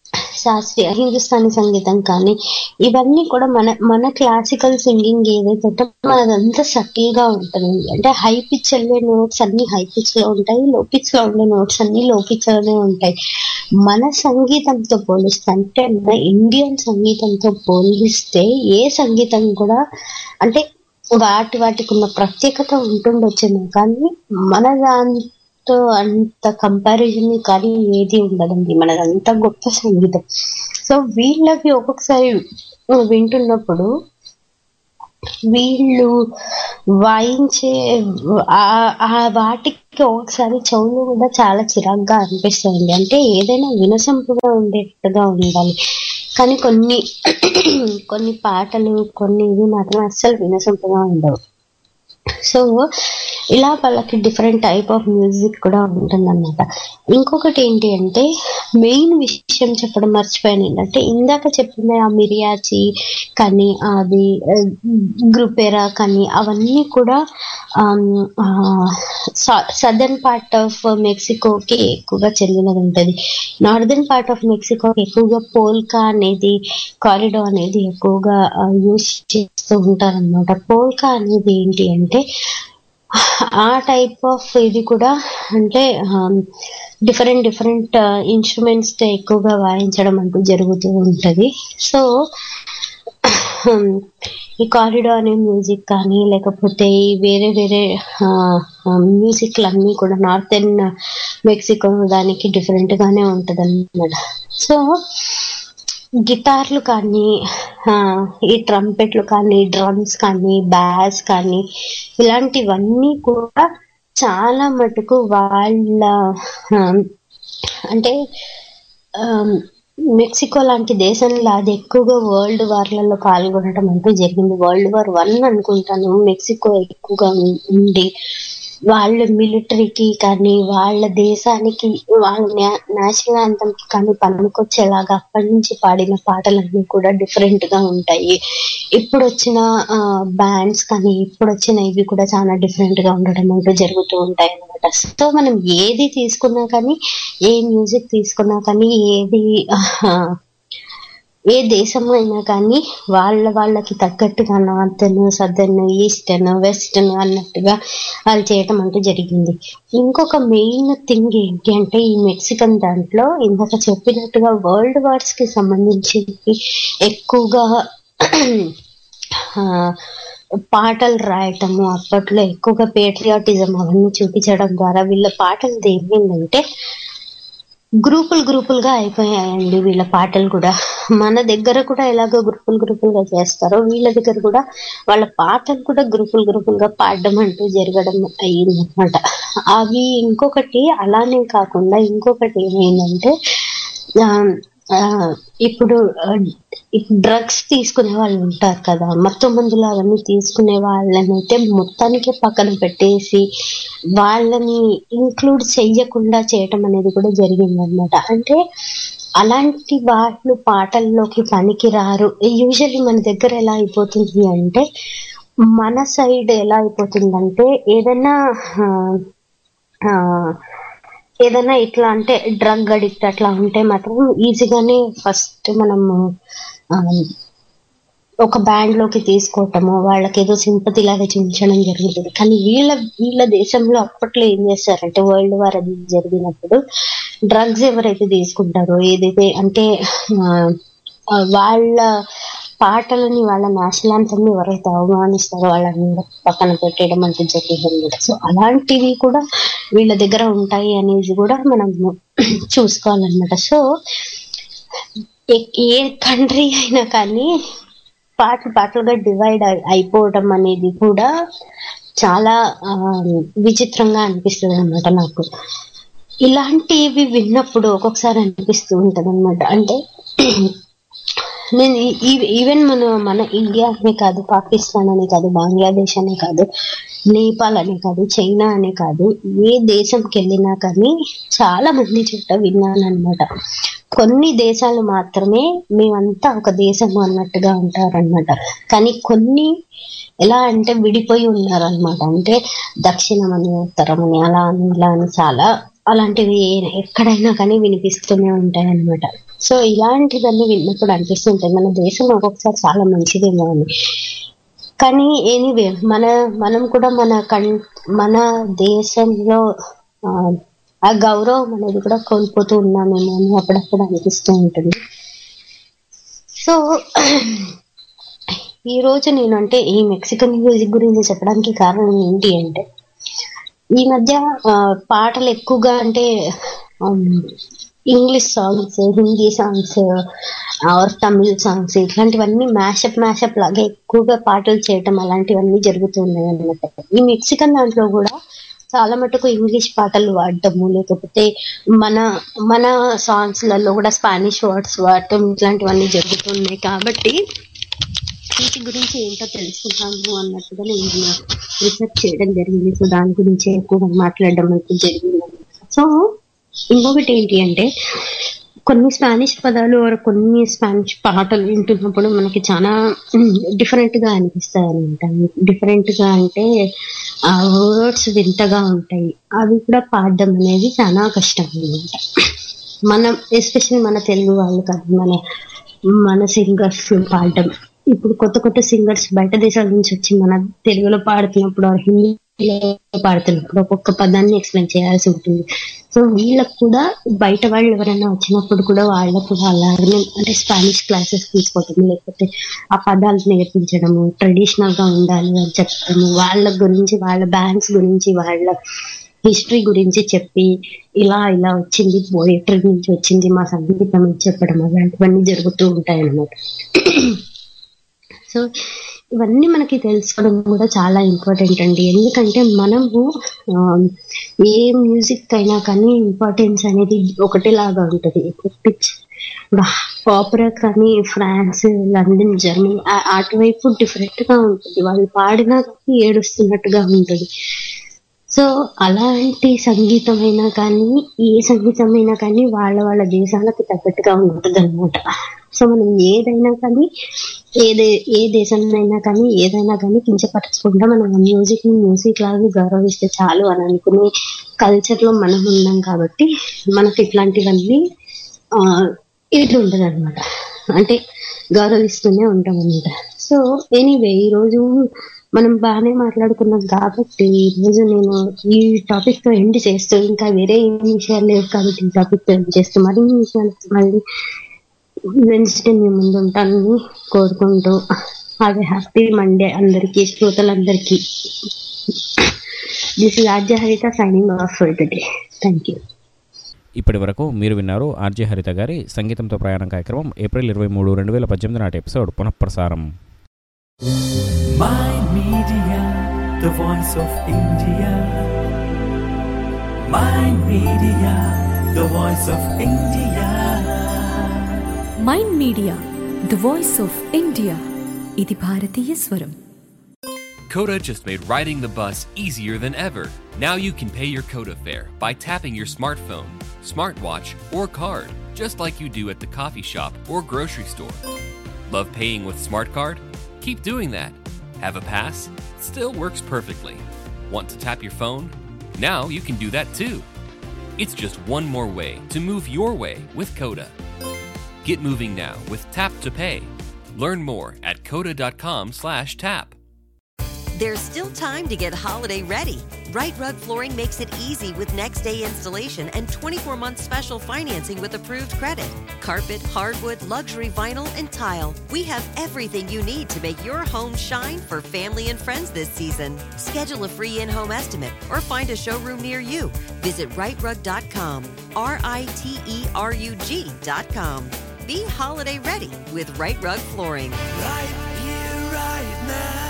శాస్త్రీయ హిందుస్థానీ సంగీతం కానీ ఇవన్నీ కూడా మన మన క్లాసికల్ సింగింగ్ ఏదైతే ఉంటుందో మనదంతా సటిల్ గా ఉంటుంది అంటే హై పిచ్ వెళ్ళే నోట్స్ అన్ని హై పిచ్ లో ఉంటాయి లో పిచ్ లో ఉండే నోట్స్ అన్ని లో పిచ్ లోనే ఉంటాయి మన సంగీతంతో పోలిస్తే అంటే మన ఇండియన్ సంగీతంతో పోలిస్తే ఏ సంగీతం కూడా అంటే వాటి వాటికి ఉన్న ప్రత్యేకత ఉంటుండొచ్చేమో కానీ మన దాంతో అంత కంపారిజన్ కానీ ఏది ఉండదండి మనదంతా గొప్ప సంగీతం సో వీళ్ళకి ఒక్కొక్కసారి వింటున్నప్పుడు వీళ్ళు వాయించే ఆ- ఆ వాటికి ఒకసారి చెవులు కూడా చాలా చిరాగ్గా అనిపిస్తాయండి అంటే ఏదైనా వినసొంపుగా ఉండేట్టుగా ఉండాలి కానీ కొన్ని కొన్ని పాటలు కొన్ని ఇవి మాత్రం అస్సలు వినసొంపుగా ఉండవు సో ఇలా వాళ్ళకి డిఫరెంట్ టైప్ ఆఫ్ మ్యూజిక్ కూడా ఉంటుందన్నమాట ఇంకొకటి ఏంటి అంటే మెయిన్ విషయం చెప్పడం మర్చిపోయాను ఏంటంటే ఇందాక చెప్పిన ఆ మిరియాచి కానీ అది గ్రూపెరా కానీ అవన్నీ కూడా సదర్న్ పార్ట్ ఆఫ్ మెక్సికోకి ఎక్కువగా చెందినది ఉంటుంది నార్దర్న్ పార్ట్ ఆఫ్ మెక్సికోకి ఎక్కువగా పోల్కా అనేది కారిడో అనేది ఎక్కువగా యూజ్ చేస్తూ ఉంటారన్నమాట పోల్కా అనేది ఏంటి అంటే ఆ టైప్ ఆఫ్ ఇది కూడా అంటే డిఫరెంట్ డిఫరెంట్ ఇన్స్ట్రుమెంట్స్ తో ఎక్కువగా వాయించడం అంటూ జరుగుతూ ఉంటది సో ఈ కారిడో అనే మ్యూజిక్ కానీ లేకపోతే ఈ వేరే వేరే మ్యూజిక్లు అన్నీ కూడా నార్థన్ మెక్సికో దానికి డిఫరెంట్ గానే ఉంటది అనమాట సో గిటార్లు కానీ ఆ, ఈ ట్రంపెట్లు కానీ డ్రమ్స్ కానీ బ్యాస్ కానీ ఇలాంటివన్నీ కూడా చాలా మటుకు వాళ్ళ ఆ, అంటే ఆ, మెక్సికో లాంటి దేశంలో అది ఎక్కువగా వరల్డ్ వార్లలో పాల్గొనడం అంటూ జరిగింది వరల్డ్ వార్ వన్ అనుకుంటాను మెక్సికో ఎక్కువగా ఉం- ఉండి వాళ్ళ మిలిటరీకి కానీ వాళ్ళ దేశానికి వాళ్ళ నేషనల్ anthem కి కానీ పనికొచ్చేలాగా అప్పటి నుంచి పాడిన పాటలన్నీ కూడా డిఫరెంట్ గా ఉంటాయి ఇప్పుడు వచ్చిన బ్యాండ్స్ కానీ ఇప్పుడు వచ్చిన ఇవి కూడా చాలా డిఫరెంట్ గా ఉండడం అంటూ జరుగుతూ ఉంటాయి అనమాట సో మనం ఏది తీసుకున్నా కానీ ఏ మ్యూజిక్ తీసుకున్నా కానీ ఏది ఆ, ఏ దేశం అయినా కానీ వాళ్ళ వాళ్ళకి తగ్గట్టుగా నార్థన్ సదర్న్ ఈస్టర్న్ వెస్టర్న్ అన్నట్టుగా వాళ్ళు చేయటం అంటూ జరిగింది ఇంకొక మెయిన్ థింగ్ ఏంటి అంటే ఈ మెక్సికన్ దాంట్లో ఇందాక చెప్పినట్టుగా వరల్డ్ వార్స్ కి సంబంధించి ఎక్కువగా ఆ, పాటలు రాయటము అప్పట్లో ఎక్కువగా పేట్రియాటిజం అవన్నీ చూపించడం ద్వారా వీళ్ళ పాటలు ఏమైందంటే గ్రూపులు గ్రూపులుగా అయిపోయాయండి వీళ్ళ పాటలు కూడా మన దగ్గర కూడా ఎలాగో గ్రూపులు గ్రూపులుగా చేస్తారో వీళ్ళ దగ్గర కూడా వాళ్ళ పాటలు కూడా గ్రూపులు గ్రూపులుగా పాడడం అంటూ జరగడం అయ్యిందనమాట అవి ఇంకొకటి అలానే కాకుండా ఇంకొకటి ఏమైందంటే ఆ, ఆ, ఇప్పుడు డ్రగ్స్ తీసుకునే వాళ్ళు ఉంటారు కదా మత్తు మందులు అవన్నీ తీసుకునే వాళ్ళనైతే మొత్తానికి పక్కన పెట్టేసి వాళ్ళని ఇంక్లూడ్ చెయ్యకుండా చేయటం అనేది కూడా జరిగిందనమాట అంటే అలాంటి వాళ్ళు పాటల్లోకి పనికి రారు యూజువల్లీ మన దగ్గర ఎలా అయిపోతుంది అంటే మన సైడ్ ఎలా అయిపోతుందంటే ఏదైనా ఆ, ఆ, ఏదైనా ఇట్లా అంటే డ్రగ్ అడిక్ట్ అట్లా ఉంటే మాత్రం ఈజీగానే ఫస్ట్ మనము ఆ, ఒక బ్యాండ్ లోకి తీసుకోవటము వాళ్ళకి ఏదో సింపతి లాగా చూపించడం జరుగుతుంది కానీ వీళ్ళ వీళ్ళ దేశంలో అప్పట్లో ఏం చేస్తారంటే వరల్డ్ వార్ అది జరిగినప్పుడు డ్రగ్స్ ఎవరైతే తీసుకుంటారో ఏదైతే అంటే ఆ, ఆ, వాళ్ళ పాటలని వాళ్ళ నాశనాంతాన్ని ఎవరైతే అవమానిస్తారో వాళ్ళని పక్కన పెట్టేయడం అంటే జరిగింది సో అలాంటివి కూడా వీళ్ళ దగ్గర ఉంటాయి అనేది కూడా మనం చూసుకోవాలన్నమాట సో ఏ- ఏ కంట్రీ అయినా కానీ పాటలు పాటలుగా డివైడ్ అయిపోవడం అనేది కూడా చాలా ఆ, విచిత్రంగా అనిపిస్తుంది అనమాట నాకు ఇలాంటివి విన్నప్పుడు ఒక్కొక్కసారి అనిపిస్తూ ఉంటది అనమాట అంటే నేను ఈ- ఈ- ఈవెన్ మన మన ఇండియా అనే కాదు పాకిస్తాన్ అనే కాదు బంగ్లాదేశ్ అనే కాదు నేపాల్ అనే కాదు చైనా అనే కాదు ఏ దేశంకి వెళ్ళినా కానీ చాలా మంది చుట్ట విన్నాను అనమాట కొన్ని దేశాలు మాత్రమే మేమంతా ఒక దేశము అన్నట్టుగా ఉంటారన్నమాట కానీ కొన్ని ఎలా అంటే విడిపోయి ఉన్నారన్నమాట అంటే దక్షిణం అని ఉత్తరం అని అలా అని ఇలా అని చాలా అలాంటివి ఎక్కడైనా కానీ వినిపిస్తూనే ఉంటాయి అన్నమాట సో ఇలాంటివన్నీ విన్నప్పుడు అనిపిస్తుంటాయి మన దేశం ఒక్కొక్కసారి చాలా మంచిదేమో అని కానీ ఎనీవే మన మనం కూడా మన కన్ మన దేశంలో ఆ, ఆ గౌరవం అనేది కూడా కోల్పోతూ ఉన్నామేమో అని అప్పుడప్పుడు అనిపిస్తూ ఉంటుంది సో ఈ రోజు నేను అంటే ఈ మెక్సికన్ మ్యూజిక్ గురించి చెప్పడానికి కారణం ఏంటి అంటే ఈ మధ్య ఆ, పాటలు ఎక్కువగా అంటే English songs Hindi songs or Tamil songs ఇట్లాంటివన్నీ మ్యాషప్ మ్యాషప్ లాగా ఎక్కువగా పాటలు చేయటం అలాంటివన్నీ జరుగుతున్నాయి అన్నమాట ఈ మెక్సికన్ దాంట్లో కూడా చాలా మటుకు ఇంగ్లీష్ పాటలు వాడటము లేకపోతే మన మన సాంగ్స్ లలో కూడా స్పానిష్ వర్డ్స్ వాడటం ఇట్లాంటివన్నీ జరుగుతున్నాయి కాబట్టి వీటి గురించి ఏంటో తెలుసుకుంటాము అన్నట్టుగా నేను రీసెర్చ్ చేయడం జరిగింది సో దాని గురించి ఎక్కువగా మాట్లాడడం అయితే జరిగింది సో ఇంకొకటి ఏంటి అంటే కొన్ని స్పానిష్ పదాలు or కొన్ని స్పానిష్ పాటలు వింటున్నప్పుడు మనకి చాలా డిఫరెంట్ గా అనిపిస్తాయి అనమాట డిఫరెంట్ గా అంటే ఆ వర్డ్స్ వింతగా ఉంటాయి అవి కూడా పాడడం అనేది చాలా కష్టం అనమాట మనం ఎస్పెషల్లీ మన తెలుగు వాళ్ళు కాదు మన మన సింగర్స్ పాడడం ఇప్పుడు కొత్త కొత్త సింగర్స్ బయట దేశాల నుంచి వచ్చి మన తెలుగులో పాడుతున్నప్పుడు or హిందీలో పాడుతున్నప్పుడు ఒక్కొక్క పదాన్ని ఎక్స్ప్లెయిన్ చేయాల్సి ఉంటుంది సో వీళ్ళకు కూడా బయట వాళ్ళు ఎవరైనా వచ్చినప్పుడు కూడా వాళ్ళకు అలాగనే అంటే స్పానిష్ క్లాసెస్ తీసుకోవటం లేకపోతే ఆ పదాలు నేర్పించడము ట్రెడిషనల్ గా ఉండాలి అని చెప్పడము వాళ్ళ గురించి వాళ్ళ బ్యాంక్స్ గురించి వాళ్ళ హిస్టరీ గురించి చెప్పి ఇలా ఇలా వచ్చింది పోయిటరీ నుంచి వచ్చింది మా సంగీతం అని చెప్పడం అలాంటివన్నీ జరుగుతూ ఉంటాయి అన్నమాట సో ఇవన్నీ మనకి తెలుసుకోవడం కూడా చాలా ఇంపార్టెంట్ అండి ఎందుకంటే మనము ఆ, ఏ మ్యూజిక్ అయినా కానీ ఇంపార్టెన్స్ అనేది ఒకటేలాగా ఉంటుంది పిచ్ ఆపరా కానీ ఫ్రాన్స్ లండన్ జర్మనీ ఆ- అటువైపు డిఫరెంట్ గా ఉంటుంది వాళ్ళు పాడినా కానీ ఏడుస్తున్నట్టుగా ఉంటుంది సో అలాంటి సంగీతం అయినా కానీ ఏ సంగీతం అయినా కానీ వాళ్ళ వాళ్ళ దేశాలకు తగ్గట్టుగా ఉంటుంది అనమాట సో మనం ఏదైనా కానీ ఏదే ఏ దేశంలో కానీ ఏదైనా కానీ కించపరచకుండా మనం మ్యూజిక్ ని మ్యూజిక్ లాగా గౌరవిస్తే చాలు అని అనుకునే కల్చర్ లో మనం ఉన్నాం కాబట్టి మనకి ఇట్లాంటివన్నీ ఆ, ఇట్లా ఉంటది అనమాట అంటే గౌరవిస్తూనే ఉంటాం అనమాట సో ఎనీవే ఈ రోజు మనం బాగానే మాట్లాడుకున్నాం కాబట్టి ఈ రోజు నేను ఈ టాపిక్ తో ఎండ్ చేస్తూ ఇంకా వేరే ఏం విషయాలు లేవు కాబట్టి ఈ టాపిక్ తో ఎండ్ చేస్తూ మరిన్ని విషయాలు మళ్ళీ వెన్స్డే మీ ముందు ఉంటానని కోరుకుంటూ అదే హ్యాపీ మండే అందరికీ శ్రోతలందరికీ this is RJ Haritha signing off for the day thank you ఇప్పటి వరకు మీరు విన్నారు ఆర్జే హరిత గారి సంగీతంతో ప్రయాణం కార్యక్రమం ఏప్రిల్ ఇరవై మూడు రెండు వేల పద్దెనిమిది నాటి ఎపిసోడ్ పునఃప్రసారం My Media, the voice of India. My Media, the voice of India. Mind media the voice of India ఇది భారతీయ స్వరం Coda just made riding the bus easier than ever. Now you can pay your Coda fare by tapping your smartphone, smartwatch, or card, just like you do at the coffee shop or grocery store. Love paying with Smart Card? Keep doing that. Have a pass? Still works perfectly. Want to tap your phone? Now you can do that too. It's just one more way to move your way with Coda. Get moving now with Tap to Pay. Learn more at coda.com/tap. There's still time to get holiday ready. Right Rug Flooring makes it easy with next day installation and 24 month special financing with approved credit. Carpet, hardwood, luxury vinyl, and tile. We have everything you need to make your home shine for family and friends this season. Schedule a free in home estimate or find a showroom near you. Visit rightrug.com. R I T E R U G.com. Be holiday ready with Right Rug Flooring. Right here, right now.